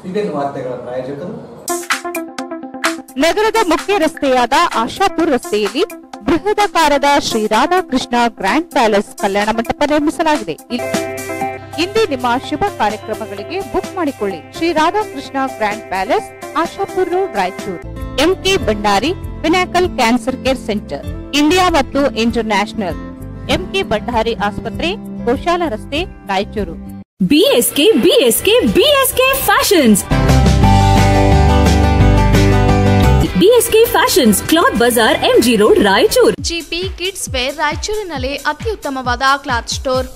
CBN ವಾರ್ತೆಗಳ ಪ್ರಾಯೋಜಕರು ನಗರದ ಮುಖ್ಯ ರಸ್ತೆಯಾದ ಆಶಾಪುರ್ ರಸ್ತೆಯಲ್ಲಿ ಬೃಹದಾಕಾರದ ಶ್ರೀ ರಾಧಾಕೃಷ್ಣ ಗ್ರ್ಯಾಂಡ್ ಪ್ಯಾಲೇಸ್ ಕಲ್ಯಾಣ ಮಂಟಪ ನಿರ್ಮಿಸಲಾಗಿದೆ ಇಲ್- ಇಂದೇ ನಿಮ್ಮ ಶುಭ ಕಾರ್ಯಕ್ರಮಗಳಿಗೆ ಬುಕ್ ಮಾಡಿಕೊಳ್ಳಿ Shri Radhakrishna grand palace Ashapur road Raichur MK Bhandari ವಿನಾಕಲ್ cancer care centre India ಮತ್ತು ಇಂಟರ್ನ್ಯಾಷನಲ್ ಎಂಕೆ ಭಂಡಾರಿ ಆಸ್ಪತ್ರೆ ಗೋಶಾಲ ರಸ್ತೆ Raichur BSK BSK BSK fashions BSK fashions cloth Bazaar MG road Raichur GP kids wear ರಾಯಚೂರಿನಲ್ಲಿ ಅತ್ಯುತ್ತಮವಾದ cloth store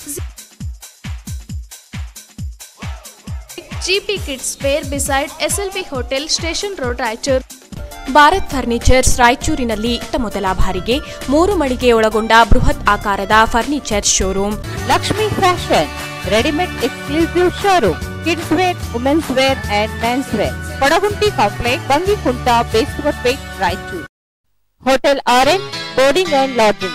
GP kids wear beside SLV hotel station road Raichur Bharat furnitures ರಾಯಚೂರಿನಲ್ಲಿ ಇತ್ತ ಮೊದಲ ಬಾರಿಗೆ ಮೂರು ಮಳಿಗೆ ಒಳಗೊಂಡ ಬೃಹತ್ ಆಕಾರದ furniture showroom Lakshmi fashion readymade exclusive showroom kids wear women's wear and men's wear Kodagunti complex Bangikunta Beswarpet Raichur hotel orange boarding and lodging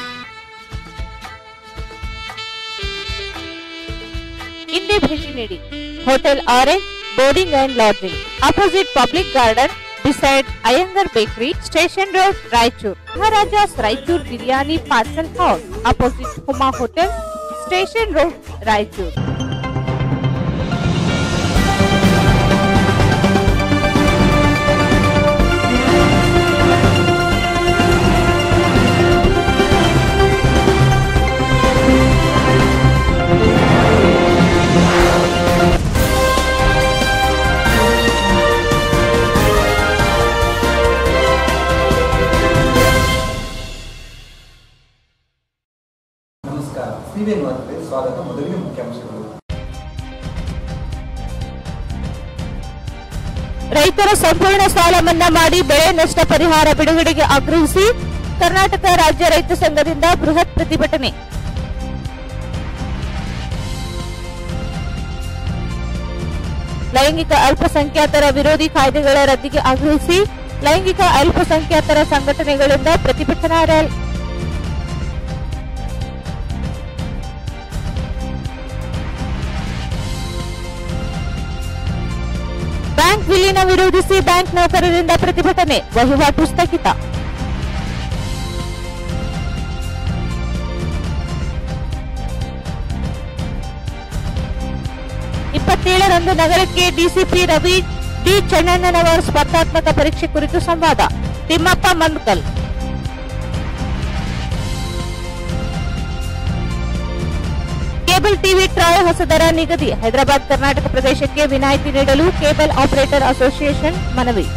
ಹಿಂದೆ ಭೇಟಿ ನೀಡಿ hotel orange boarding and lodging opposite public garden beside Iyengar bakery station road Raichur Maharaja's Raichur biryani parcel house opposite Huma hotel station road Raichur ನಮಸ್ಕಾರ CBN ವಾರ್ತೆಗೆ ಸ್ವಾಗತ ಮೊದಲಿಗೆ ಮುಖ್ಯಾಂಶಗಳು ರೈತರ ಸಂಪೂರ್ಣ ಸಾಲ ಮನ್ನಾ ಮಾಡಿ ಬೆಳೆ ನಷ್ಟ ಪರಿಹಾರ ಬಿಡುಗಡೆಗೆ ಆಗ್ರಹಿಸಿ ಕರ್ನಾಟಕ ರಾಜ್ಯ ರೈತ ಸಂಘದಿಂದ ಬೃಹತ್ ಪ್ರತಿಭಟನೆ ಲೈಂಗಿಕ ಅಲ್ಪಸಂಖ್ಯಾತರ ವಿರೋಧಿ ಕಾಯ್ದೆಗಳ ರದ್ದಿಗೆ ಆಗ್ರಹಿಸಿ ಲೈಂಗಿಕ ಅಲ್ಪಸಂಖ್ಯಾತರ ಸಂಘಟನೆಗಳಿಂದ ಪ್ರತಿಭಟನಾ ರ್ಯಾಲಿ ಬ್ಯಾಂಕ್ ವಿಲೀನ ವಿರೋಧಿಸಿ ಬ್ಯಾಂಕ್ ನೌಕರರಿಂದ ಪ್ರತಿಭಟನೆ ವಹಿವಾಟು ಸ್ಥಗಿತ ಇಪ್ಪತ್ತೇಳರಂದು ನಗರಕ್ಕೆ ಡಿಸಿಪಿ ರವಿ ಡಿ ಚೆನ್ನಣ್ಣನವರ ಸ್ಪರ್ಧಾತ್ಮಕ ಪರೀಕ್ಷೆ ಕುರಿತು ಸಂವಾದ Thimmappa Mankal cable TV TRAI ಹೊಸ ದರ ನಿಗದಿ ಹೈದರಾಬಾದ್ ಕರ್ನಾಟಕ ಪ್ರದೇಶಕ್ಕೆ ವಿನಾಯಿತಿ ನೀಡಲು ಕೇಬಲ್ ಆಪರೇಟರ್ ಅಸೋಸಿಯೇಷನ್ ಮನವಿ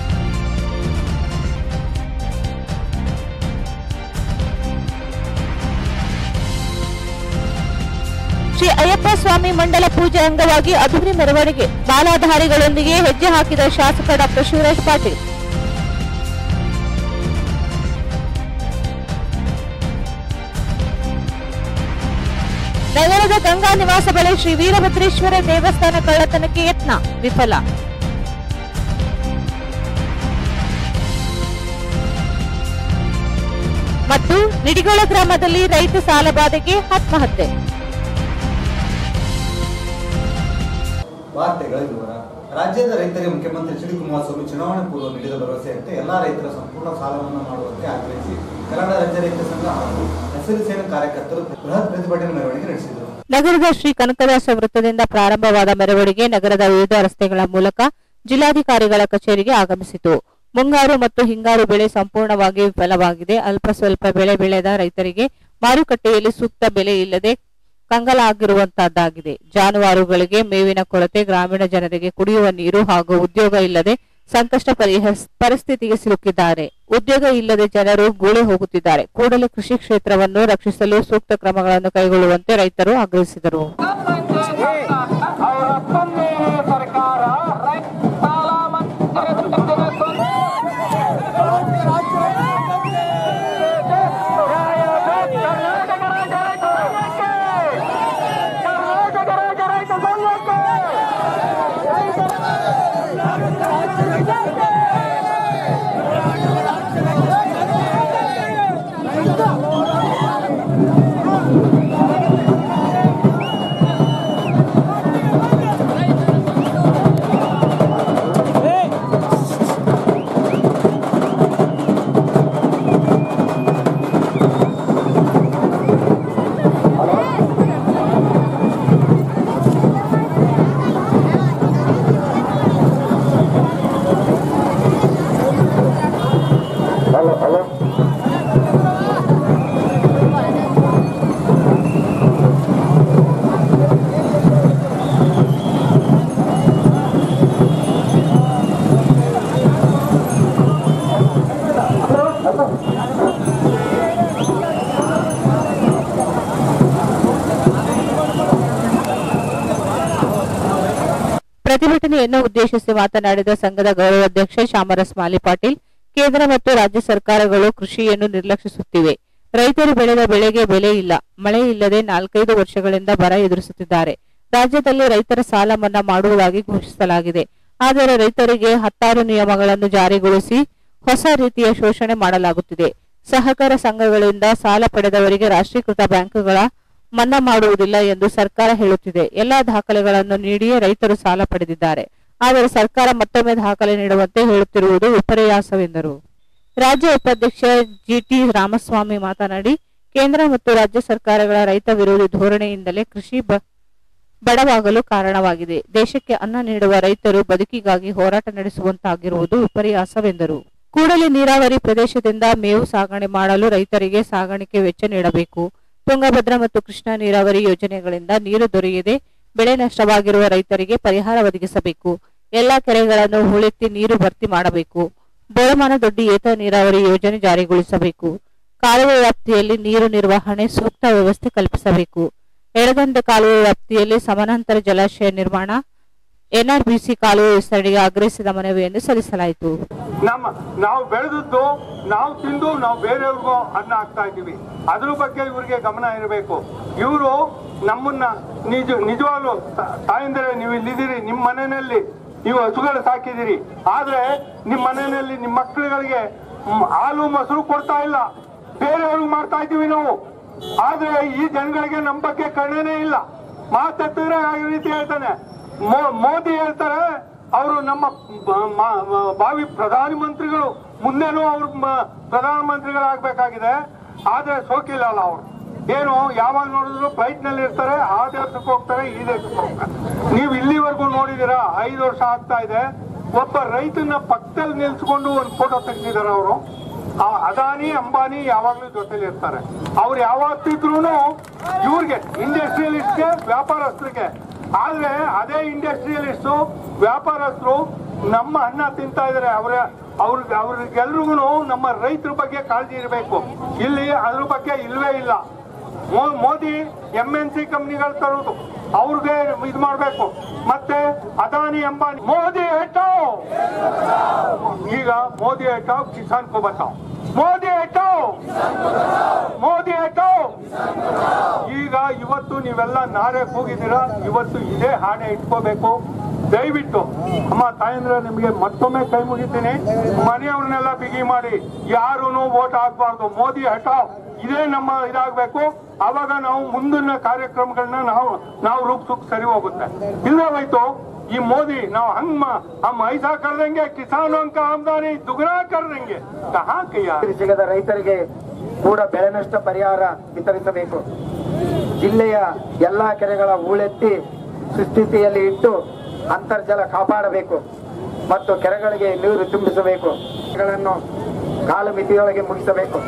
ಶ್ರೀ ಅಯ್ಯಪ್ಪ ಸ್ವಾಮಿ ಮಂಡಲ ಪೂಜೆ ಅಂಗವಾಗಿ ಅದ್ದೂರಿ ಮೆರವಣಿಗೆ ಬಾಲಾಧಾರಿಗಳೊಂದಿಗೆ ಹೆಜ್ಜೆ ಹಾಕಿದ ಶಾಸಕ ಡಾಕ್ಟರ್ ಶಿವರಾಜ್ ಪಾಟೀಲ್ ನಗರದ ಗಂಗಾ ನಿವಾಸ ಬಳಿ ಶ್ರೀ ವೀರಭದ್ರೇಶ್ವರ ದೇವಸ್ಥಾನ ಕಳ್ಳತನಕ್ಕೆ ಯತ್ನ ವಿಫಲ ಮತ್ತು ನಿಡಿಗೋಳ ಗ್ರಾಮದಲ್ಲಿ ರೈತ ಸಾಲಬಾಧೆಗೆ ಆತ್ಮಹತ್ಯೆ ವಾರ್ತೆಗಳ ವಿವರ ರಾಜ್ಯದ ರೈತರಿಗೆ ಮುಖ್ಯಮಂತ್ರಿ ಎಚ್ ಡಿ ಕುಮಾರಸ್ವಾಮಿ ಚುನಾವಣೆ ಪೂರ್ವ ನೀಡಿದ ಭರವಸೆಯಂತೆ ಎಲ್ಲಾ ರೈತರ ಸಂಪೂರ್ಣ ಸಾಲ ಮನ್ನಾ ಮಾಡುವಂತೆ ಆಗ್ರಹಿಸಿ ಕನ್ನಡ ರಾಜ್ಯ ರೈತ ಸಂಘ ಹಾಗೂ ಹಸಿರು ಸೇನೆ ಕಾರ್ಯಕರ್ತರು ಬೃಹತ್ ಪ್ರತಿಭಟನೆ ಮೆರವಣಿಗೆ ನಡೆಸಿದರು ನಗರದ ಶ್ರೀ ಕನಕದಾಸ ವೃತ್ತದಿಂದ ಪ್ರಾರಂಭವಾದ ಮೆರವಣಿಗೆ ನಗರದ ವಿವಿಧ ರಸ್ತೆಗಳ ಮೂಲಕ ಜಿಲ್ಲಾಧಿಕಾರಿಗಳ ಕಚೇರಿಗೆ ಆಗಮಿಸಿತು ಮುಂಗಾರು ಮತ್ತು ಹಿಂಗಾರು ಬೆಳೆ ಸಂಪೂರ್ಣವಾಗಿ ವಿಫಲವಾಗಿದೆ ಅಲ್ಪ ಸ್ವಲ್ಪ ಬೆಳೆ ಬೆಳೆದ ರೈತರಿಗೆ ಮಾರುಕಟ್ಟೆಯಲ್ಲಿ ಸೂಕ್ತ ಬೆಲೆ ಇಲ್ಲದೆ ಕಂಗಲಾಗಿರುವಂತಹದ್ದಾಗಿದೆ ಜಾನುವಾರುಗಳಿಗೆ ಮೇವಿನ ಕೊರತೆ ಗ್ರಾಮೀಣ ಜನರಿಗೆ ಕುಡಿಯುವ ನೀರು ಹಾಗೂ ಉದ್ಯೋಗ ಇಲ್ಲದೆ ಸಂಕಷ್ಟ ಪರಿಹಸ್ ಪರಿಸ್ಥಿತಿಗೆ ಸಿಲುಕಿದ್ದಾರೆ ಉದ್ಯೋಗ ಇಲ್ಲದೆ ಜನರು ಗೂಳೆ ಹೋಗುತ್ತಿದ್ದಾರೆ ಕೂಡಲೇ ಕೃಷಿ ಕ್ಷೇತ್ರವನ್ನು ರಕ್ಷಿಸಲು ಸೂಕ್ತ ಕ್ರಮಗಳನ್ನು ಕೈಗೊಳ್ಳುವಂತೆ ರೈತರು ಆಗ್ರಹಿಸಿದರು ಪ್ರತಿಭಟನೆಯನ್ನು ಉದ್ದೇಶಿಸಿ ಮಾತನಾಡಿದ ಸಂಘದ ಗೌರವಾಧ್ಯಕ್ಷ ಶಾಮರಸ್ ಮಾಲಿ ಪಾಟೀಲ್ ಕೇಂದ್ರ ಮತ್ತು ರಾಜ್ಯ ಸರ್ಕಾರಗಳು ಕೃಷಿಯನ್ನು ನಿರ್ಲಕ್ಷಿಸುತ್ತಿವೆ ರೈತರು ಬೆಳೆದ ಬೆಳೆಗೆ ಬೆಲೆ ಇಲ್ಲ ಮಳೆ ಇಲ್ಲದೆ ನಾಲ್ಕೈದು ವರ್ಷಗಳಿಂದ ಬರ ಎದುರಿಸುತ್ತಿದ್ದಾರೆ ರಾಜ್ಯದಲ್ಲಿ ರೈತರ ಸಾಲ ಮನ್ನಾ ಮಾಡುವುದಾಗಿ ಘೋಷಿಸಲಾಗಿದೆ ಆದರೆ ರೈತರಿಗೆ ಹತ್ತಾರು ನಿಯಮಗಳನ್ನು ಜಾರಿಗೊಳಿಸಿ ಹೊಸ ರೀತಿಯ ಶೋಷಣೆ ಮಾಡಲಾಗುತ್ತಿದೆ ಸಹಕಾರ ಸಂಘಗಳಿಂದ ಸಾಲ ಪಡೆದವರಿಗೆ ರಾಷ್ಟ್ರೀಕೃತ ಬ್ಯಾಂಕುಗಳ ಮನ್ನಾ ಮಾಡುವುದಿಲ್ಲ ಎಂದು ಸರ್ಕಾರ ಹೇಳುತ್ತಿದೆ ಎಲ್ಲಾ ದಾಖಲೆಗಳನ್ನು ನೀಡಿಯೇ ರೈತರು ಸಾಲ ಪಡೆದಿದ್ದಾರೆ ಆದರೆ ಸರ್ಕಾರ ಮತ್ತೊಮ್ಮೆ ದಾಖಲೆ ನೀಡುವಂತೆ ಹೇಳುತ್ತಿರುವುದು ವಿಪರ್ಯಾಸವೆಂದರು ರಾಜ್ಯ ಉಪಾಧ್ಯಕ್ಷ ಜಿಟಿ ರಾಮಸ್ವಾಮಿ ಮಾತನಾಡಿ ಕೇಂದ್ರ ಮತ್ತು ರಾಜ್ಯ ಸರ್ಕಾರಗಳ ರೈತ ವಿರೋಧಿ ಧೋರಣೆಯಿಂದಲೇ ಕೃಷಿ ಬ- ಬಡವಾಗಲು ಕಾರಣವಾಗಿದೆ ದೇಶಕ್ಕೆ ಅನ್ನ ನೀಡುವ ರೈತರು ಬದುಕಿಗಾಗಿ ಹೋರಾಟ ನಡೆಸುವಂತಾಗಿರುವುದು ವಿಪರ್ಯಾಸವೆಂದರು ಕೂಡಲೇ ನೀರಾವರಿ ಪ್ರದೇಶದಿಂದ ಮೇವು ಸಾಗಣೆ ಮಾಡಲು ರೈತರಿಗೆ ಸಾಗಾಣಿಕೆ ವೆಚ್ಚ ನೀಡಬೇಕು ತುಂಗಭದ್ರಾ ಮತ್ತು ಕೃಷ್ಣಾ ನೀರಾವರಿ ಯೋಜನೆಗಳಿಂದ ನೀರು ದೊರೆಯದೆ ಬೆಳೆ ನಷ್ಟವಾಗಿರುವ ರೈತರಿಗೆ ಪರಿಹಾರ ಒದಗಿಸಬೇಕು ಎಲ್ಲಾ ಕೆರೆಗಳನ್ನು ಹೂಳೆತ್ತಿ ನೀರು ಭರ್ತಿ ಮಾಡಬೇಕು ಬೋಳಮಾನ ದೊಡ್ಡಿ ಏತ ನೀರಾವರಿ ಯೋಜನೆ ಜಾರಿಗೊಳಿಸಬೇಕು ಕಾಲುವೆ ವ್ಯಾಪ್ತಿಯಲ್ಲಿ ನೀರು ನಿರ್ವಹಣೆ ಸೂಕ್ತ ವ್ಯವಸ್ಥೆ ಕಲ್ಪಿಸಬೇಕು ಎಡದಂಡ ಕಾಲುವೆ ವ್ಯಾಪ್ತಿಯಲ್ಲಿ ಸಮಾನಾಂತರ ಜಲಾಶಯ ನಿರ್ಮಾಣ ಎನ್ಆರ್ಬಿಸಿ ಕಾಲುವೆ ವಿಸ್ತರಣೆಗೆ ಆಗ್ರಹಿಸಿದ ಮನವಿಯನ್ನು ಸಲ್ಲಿಸಲಾಯಿತು ನಮ್ಮ ನಾವು ಬೆಳೆದದ್ದು ನಾವು ತಿಂದು ನಾವು ಬೇರೆಯವ್ರಿಗೂ ಅನ್ನ ಹಾಕ್ತಾ ಇದ್ದೀವಿ ಅದ್ರ ಬಗ್ಗೆ ಇವ್ರಿಗೆ ಗಮನ ಇರಬೇಕು ಇವರು ನಮ್ಮನ್ನ ನಿಜ ನಿಜವಾಗ್ಲು ತ- ತಾಯಂದಿರೆ ನೀವು ಇಲ್ಲಿದ್ದೀರಿ ನಿಮ್ಮ ಮನೆಯಲ್ಲಿ ನೀವು ಹಸುಗಳು ಸಾಕಿದ್ದೀರಿ ಆದ್ರೆ ನಿಮ್ಮ ಮನೆಯಲ್ಲಿ ನಿಮ್ಮ ಮಕ್ಕಳುಗಳಿಗೆ ಮ್, ಹಾಲು ಮೊಸರು ಕೊಡ್ತಾ ಇಲ್ಲ ಬೇರೆಯವ್ರಿಗೆ ಮಾಡ್ತಾ ಇದ್ದೀವಿ ನಾವು ಆದ್ರೆ ಈ ಜನಗಳಿಗೆ ನಮ್ಮ ಬಗ್ಗೆ ಕಣ್ಣನೇ ಇಲ್ಲ ಮಾತಾಡ್ತಿದ್ರೆ ಆ ರೀತಿ ಹೇಳ್ತಾನೆ ಮೋ- ಮೋದಿ ಹೇಳ್ತಾರೆ ಅವರು ನಮ್ಮ ಬ- ಮ- ಮ- ಭಾವಿ ಪ್ರಧಾನ ಮಂತ್ರಿಗಳು ಮುಂದೆನೂ ಅವ್ರು ಮ- ಪ್ರಧಾನಮಂತ್ರಿಗಳಾಗಬೇಕಾಗಿದೆ ಆದ್ರೆ ಸೋಕಿಲ್ಲ ಅಲ್ಲ ಅವರು ಏನು ಯಾವಾಗ ನೋಡಿದ್ರು ಫ್ಲೈಟ್ ನಲ್ಲಿ ಇರ್ತಾರೆ ಆ ದೇಶಕ್ಕೆ ಹೋಗ್ತಾರೆ ಈ ದೇಶಕ್ಕೆ ಹೋಗ್ತಾರೆ ನೀವು ಇಲ್ಲಿವರೆಗೂ ನೋಡಿದೀರಾ ಐದು ವರ್ಷ ಆಗ್ತಾ ಇದೆ ಒಬ್ಬ ರೈತನ ಪಕ್ಕದಲ್ಲಿ ನಿಲ್ಸ್ಕೊಂಡು ಒಂದು ಫೋಟೋ ತೆಗ್ದಿದ್ದಾರೆ ಅವರು ಅದಾನಿ ಅಂಬಾನಿ ಯಾವಾಗ್ಲೂ ಜೊತೆಲಿ ಇರ್ತಾರೆ ಅವ್ರು ಯಾವತ್ತಿದ್ರು ಇವ್ರಿಗೆ ಇಂಡಸ್ಟ್ರಿಯಲಿಸ್ಟ್ಗೆ ವ್ಯಾಪಾರಸ್ಥರಿಗೆ ಆದ್ರೆ ಅದೇ ಇಂಡಸ್ಟ್ರಿಯಲಿಸ್ಟು ವ್ಯಾಪಾರಸ್ಥರು ನಮ್ಮ ಅನ್ನ ತಿಂತಾ ಇದಾರೆ ಅವ್ರ ಅವ್ರಿಗೆ ಅವ್ರಿಗೆಲ್ರಿಗೂ ನಮ್ಮ ರೈತರ ಬಗ್ಗೆ ಕಾಳಜಿ ಇರಬೇಕು ಇಲ್ಲಿ ಅದ್ರ ಬಗ್ಗೆ ಇಲ್ವೇ ಇಲ್ಲ ಮೋ- ಮೋದಿ ಎಂ ಎನ್ ಸಿ ಕಂಪ್ನಿಗಳು ತರೋದು ಅವ್ರಿಗೆ ಇದು ಮಾಡ್ಬೇಕು ಮತ್ತೆ ಅದಾನಿ ಅಂಬಾನಿ ಮೋದಿ ಹಟಾವ್ ಈಗ ಮೋದಿ ಹಟಾವ್ ಕಿಸಾನ್ ಕೋ ಬಚಾವ್ ಮೋದಿ ಹಟಾವ್ ಮೋದಿ ಹಟಾವ್ ಈಗ ಇವತ್ತು ನೀವೆಲ್ಲ ನಾಳೆ ಹೋಗಿದ್ದೀರಾ ಇವತ್ತು ಇದೇ ಹಾಡೆ ಇಟ್ಕೋಬೇಕು ದಯವಿಟ್ಟು ಅಮ್ಮ ತಾಯಂದ್ರ ನಿಮಗೆ ಮತ್ತೊಮ್ಮೆ ಕೈ ಮುಗಿತೀನಿ ಮನೆಯವ್ರನ್ನೆಲ್ಲ ಬಿಗಿ ಮಾಡಿ ಯಾರೂ ವೋಟ್ ಹಾಕ್ಬಾರ್ದು ಮೋದಿ ಹಟಾವ್ ಇದೇ ನಮ್ಮ ಇದಾಗಬೇಕು ಅವಾಗ ನಾವು ಮುಂದಿನ ಕಾರ್ಯಕ್ರಮಗಳನ್ನ ನಾವು ನಾವು ರೂಪಿಸೋಕ್ ಸರಿ ಹೋಗುತ್ತೆ ಇಲ್ಲೇ ಹೋಯ್ತು ಈ ಮೋದಿ ನಾವು ಹಂಗ್ ಮ- ಹಮ್ ಐಸಾ ಕರ್ದಂಗೆ ಕಿಸಾನೋं का आमदनी दुगना कर देंगे कहाँ किया ಸಿಗದ ರೈತರಿಗೆ ಕೂಡ ಬೆಳೆ ನಷ್ಟ ಪರಿಹಾರ ವಿತರಿಸಬೇಕು ಜಿಲ್ಲೆಯ ಎಲ್ಲಾ ಕೆರೆಗಳ ಹೂಳೆತ್ತಿ ಸುಸ್ಥಿತಿಯಲ್ಲಿ ಇಟ್ಟು ಅಂತರ್ಜಲ ಕಾಪಾಡಬೇಕು ಮತ್ತು ಕೆರೆಗಳಿಗೆ ನೀರು ತುಂಬಿಸಬೇಕು ಕೆರೆಗಳನ್ನು ಕಾಲಮಿತಿಯೊಳಗೆ ಮುಗಿಸಬೇಕು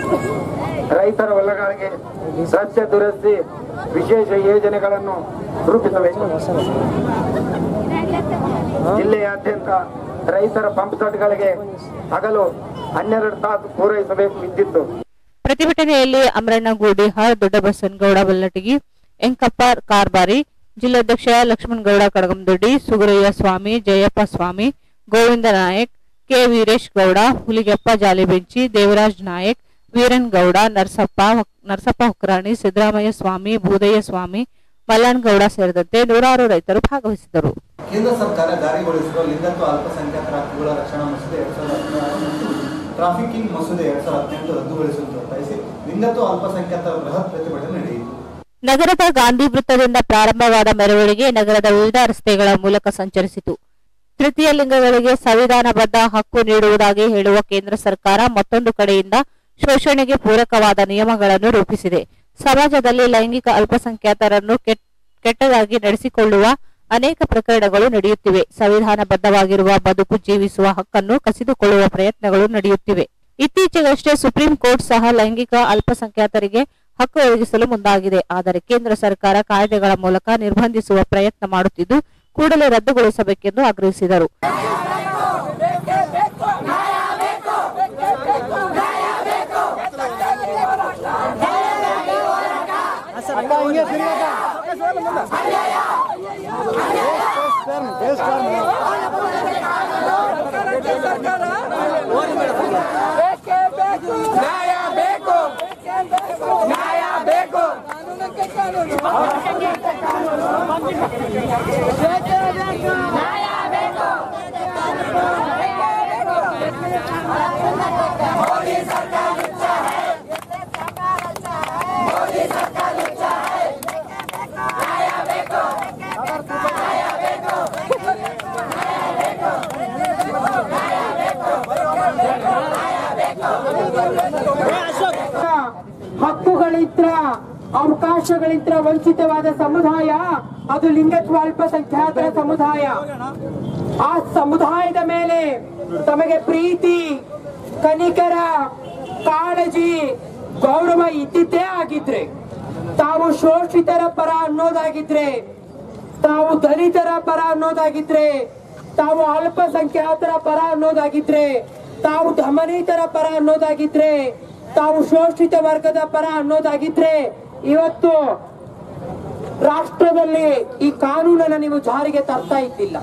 ರೈತರ ಹೊಲಗಳಿಗೆ ಸಸ್ಯ ದುರಸ್ತಿ ವಿಶೇಷ ಯೋಜನೆಗಳನ್ನು ರೂಪಿಸಬೇಕು ಜಿಲ್ಲೆಯಾದ್ಯಂತ ರೈತರ ಪಂಪ್ ಸೆಟ್ಗಳಿಗೆ ಹಗಲು ಹನ್ನೆರಡು ತಾಸು ಪೂರೈಸಬೇಕು ವಿದ್ಯುತ್ ಪ್ರತಿಭಟನೆಯಲ್ಲಿ ಅಮರಣ್ಣ ಗೂಡಿಹಾಳ್ ದೊಡ್ಡಬಸನಗೌಡ ಬಲ್ಲಟಗಿ ಎಂಕಪ್ಪ ಕಾರ್ಬಾರಿ ಜಿಲ್ಲಾಧ್ಯಕ್ಷ ಲಕ್ಷ್ಮಣಗೌಡ ಕಡಗಂದೊಡ್ಡಿ ಸುಗರಯ್ಯ ಸ್ವಾಮಿ ಜಯಪ್ಪ ಸ್ವಾಮಿ ಗೋವಿಂದ ನಾಯಕ್ ಕೆ ವೀರೇಶ್ ಗೌಡ ಹುಲಿಗೆಪ್ಪ ಜಾಲಿಬೆಂಚಿ ದೇವರಾಜ್ ನಾಯಕ್ ವೀರನ್ ಗೌಡ ನರಸಪ್ಪ ನರಸಪ್ಪ ಹುಕ್ರಾಣಿ ಸಿದ್ದರಾಮಯ್ಯ ಸ್ವಾಮಿ ಭೂದಯ್ಯ ಸ್ವಾಮಿ ಮಲ್ಲನಗೌಡ ಸೇರಿದಂತೆ ನೂರಾರು ರೈತರು ಭಾಗವಹಿಸಿದರು ಕೇಂದ್ರ ಸರ್ಕಾರ ಜಾರಿಗೊಳಿಸಿರುವ ಲಿಂಗತ್ವ ಅಲ್ಪಸಂಖ್ಯಾತರ ಹಕ್ಕುಗಳ ರಕ್ಷಣಾ ಮಸೂದೆ ಎರಡ್ ಸಾವಿರದ ಹದಿನಾರು ಮತ್ತು ಟ್ರಾಫಿಕಿಂಗ್ ಮಸೂದೆ ಎರಡ್ ಸಾವಿರದ ಹದಿನೆಂಟು ರದ್ದುಗೊಳಿಸುವಂತೆ ಒತ್ತಾಯಿಸಿ ಲಿಂಗತ್ವ ಅಲ್ಪಸಂಖ್ಯಾತರ ಬೃಹತ್ ಪ್ರತಿಭಟನೆ ನಡೆಯಿತು ನಗರದ ಗಾಂಧಿ ವೃತ್ತದಿಂದ ಪ್ರಾರಂಭವಾದ ಮೆರವಣಿಗೆ ನಗರದ ವಿವಿಧ ರಸ್ತೆಗಳ ಮೂಲಕ ಸಂಚರಿಸಿತು ತೃತೀಯ ಲಿಂಗಗಳಿಗೆ ಸಂವಿಧಾನಬದ್ಧ ಹಕ್ಕು ನೀಡುವುದಾಗಿ ಹೇಳುವ ಕೇಂದ್ರ ಸರ್ಕಾರ ಮತ್ತೊಂದು ಕಡೆಯಿಂದ ಶೋಷಣೆಗೆ ಪೂರಕವಾದ ನಿಯಮಗಳನ್ನು ರೂಪಿಸಿದೆ ಸಮಾಜದಲ್ಲಿ ಲೈಂಗಿಕ ಅಲ್ಪಸಂಖ್ಯಾತರನ್ನು ಕೆಟ್- ಕೆಟ್ಟದಾಗಿ ನಡೆಸಿಕೊಳ್ಳುವ ಅನೇಕ ಪ್ರಕರಣಗಳು ನಡೆಯುತ್ತಿವೆ ಸಂವಿಧಾನಬದ್ಧವಾಗಿರುವ ಬದುಕು ಜೀವಿಸುವ ಹಕ್ಕನ್ನು ಕಸಿದುಕೊಳ್ಳುವ ಪ್ರಯತ್ನಗಳು ನಡೆಯುತ್ತಿವೆ ಇತ್ತೀಚೆಗಷ್ಟೇ ಸುಪ್ರೀಂ ಕೋರ್ಟ್ ಸಹ ಲೈಂಗಿಕ ಅಲ್ಪಸಂಖ್ಯಾತರಿಗೆ ಹಕ್ಕು ಒದಗಿಸಲು ಮುಂದಾಗಿದೆ ಆದರೆ ಕೇಂದ್ರ ಸರ್ಕಾರ ಕಾಯ್ದೆಗಳ ಮೂಲಕ ನಿರ್ಬಂಧಿಸುವ ಪ್ರಯತ್ನ ಮಾಡುತ್ತಿದ್ದು ಕೂಡಲೇ ರದ್ದುಗೊಳಿಸಬೇಕೆಂದು ಆಗ್ರಹಿಸಿದರು ಅಕ್ಕ ಹಿಂಗೆ ತಿರ್ಗಾಕ ಹಕ್ಕುಗಳಿಂದ ಅವಕಾಶಗಳಿಂದ ವಂಚಿತವಾದ ಸಮುದಾಯ ಅದು ಲಿಂಗತ್ವ ಅಲ್ಪಸಂಖ್ಯಾತರ ಸಮುದಾಯ ಆ ಸಮುದಾಯದ ಮೇಲೆ ತಮಗೆ ಪ್ರೀತಿ ಕನಿಕರ ಕಾಳಜಿ ಗೌರವ ಇದ್ದಿದ್ದೇ ಆಗಿದ್ರೆ ತಾವು ಶೋಷಿತರ ಪರ ಅನ್ನೋದಾಗಿದ್ರೆ ತಾವು ದಲಿತರ ಪರ ಅನ್ನೋದಾಗಿದ್ರೆ ತಾವು ಅಲ್ಪಸಂಖ್ಯಾತರ ಪರ ಅನ್ನೋದಾಗಿದ್ರೆ ತಾವು ಧಮನಿತರ ಪರ ಅನ್ನೋದಾಗಿದ್ರೆ ತಾವು ಶೋಷಿತ ವರ್ಗದ ಪರ ಅನ್ನೋದಾಗಿದ್ರೆ ಇವತ್ತು ರಾಷ್ಟ್ರದಲ್ಲಿ ಈ ಕಾನೂನನ್ನ ನೀವು ಜಾರಿಗೆ ತರ್ತಾ ಇದ್ದಿಲ್ಲ